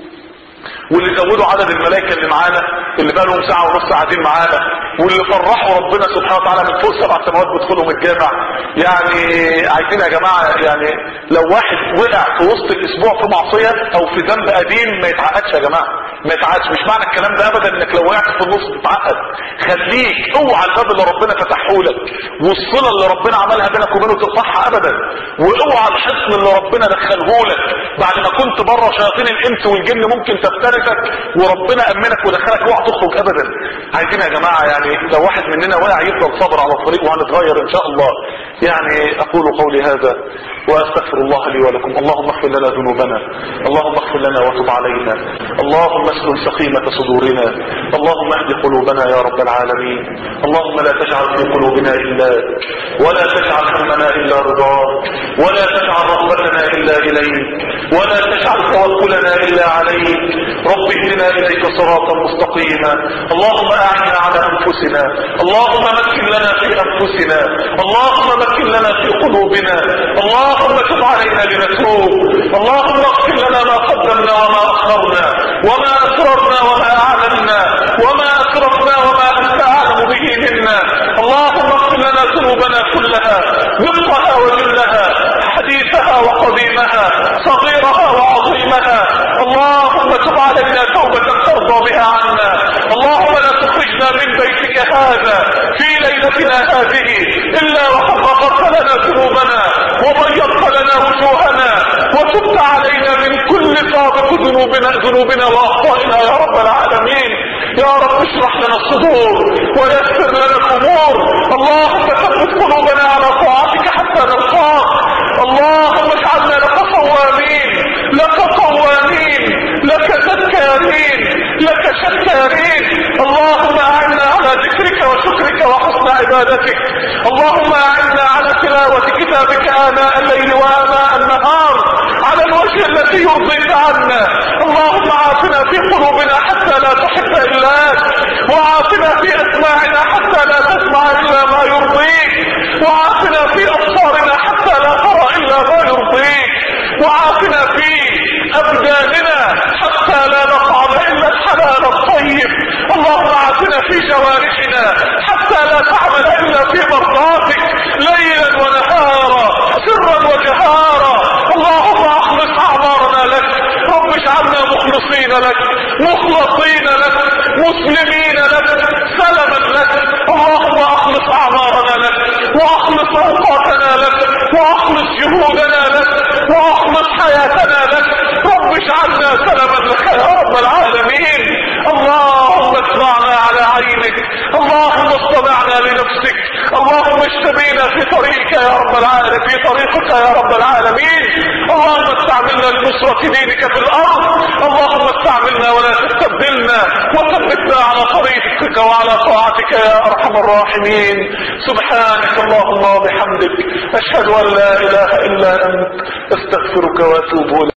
واللي زودوا عدد الملائكه اللي معانا اللي بقى لهم ساعه ونص قاعدين معانا واللي فرحوا ربنا سبحانه وتعالى من فوق سبع سماوات بدخولهم الجامع يعني عايزين يا جماعه يعني لو واحد وقع في وسط الاسبوع في معصيه او في ذنب قديم ما يتعقدش يا جماعه ما يتعقدش مش معنى الكلام ده ابدا انك لو وقعت في النص تتعقد خليك اوعى الباب اللي ربنا فتحه لك والصله اللي ربنا عملها بينك وبينه تقطعها ابدا واوعى الحصن اللي ربنا دخله لك بعد ما كنت بره شياطين الانس والجن ممكن تفترسك وربنا امنك ودخلك اوعى تخرج ابدا عايزين يا جماعه يعني لو واحد مننا واقع يفضل صابر على الطريق وهنتغير ان شاء الله يعني اقول قولي هذا واستغفر الله لي ولكم اللهم اغفر لنا ذنوبنا اللهم اغفر لنا وتب علينا اللهم اسلل سخيمة صدورنا اللهم اهد قلوبنا يا رب العالمين اللهم لا تجعل في قلوبنا الا ولا تجعل همنا الا رضاك ولا تجعل رغبتنا الا اليك ولا تجعل توكلنا الا عليك رب اهدنا اليك صراطا مستقيما اللهم اعنا على انفسنا اللهم مكن لنا في انفسنا اللهم مكن لنا في قلوبنا اللهم تب علينا لنتوب اللهم اغفر لنا ما قدمنا وما اخرنا وما اسررنا وما اعلنا وما اسرفنا وما انت اعلم به منا اللهم اغفر لنا ذنوبنا كلها دقها وجلها حديثها وقديمها صغيرها وعظيمها اللهم تب علينا توبة ترضى بها عنا اللهم لا تخرجنا من بيتك هذا في ليلتنا هذه إلا وقد غفرت لنا ذنوبنا وبيضت لنا وجوهنا وتبت علينا من كل سابق ذنوبنا ذنوبنا واخطائنا يا رب العالمين يا رب اشرح لنا الصدور ويسر لنا الامور اللهم ثبت قلوبنا على طاعتك حتى نلقاك اللهم اجعلنا لك صوامين لك قوامين لك ذكارين لك شكارين اللهم اعنا على ذكرك وشكرك وحسن عبادتك اللهم اعنا على تلاوة كتابك آناء الليل وآناء النهار على الوجه الذي يرضيك عنا اللهم عافنا في قلوبنا حتى لا تحب إلاك وعافنا في أسماعنا حتى لا تسمع إلا ما يرضيك وعافنا في أبصارنا حتى لا ترى إلا ما يرضيك وعافنا في أبداننا حتى لا نطعم إلا الحلال الطيب اللهم عافنا في جوارحنا حتى لا تعمل إلا في مرضاتك ليلا ونهارا سرا وجهارا اللهم أخلص أعمارنا لك رب اجعلنا مخلصين لك مخلصين لك مسلمين لك سلما لك اللهم أخلص أعمارنا لك وأخلص أوقاتنا لك وأخلص جهودنا لك وأخلص حياتنا لك رب اجعلنا سلما لك يا رب العالمين اللهم اسمعنا على عينك اللهم اصطنعنا لنفسك اللهم اشتبينا في طريقك يا رب العالمين في طريقك يا رب العالمين اللهم استعملنا لنصرة دينك في الارض اللهم استعملنا ولا تستبدلنا وثبتنا على طريقك وعلى طاعتك يا ارحم الراحمين سبحانك اللهم وبحمدك اشهد ان لا اله الا انت استغفرك واتوب اليك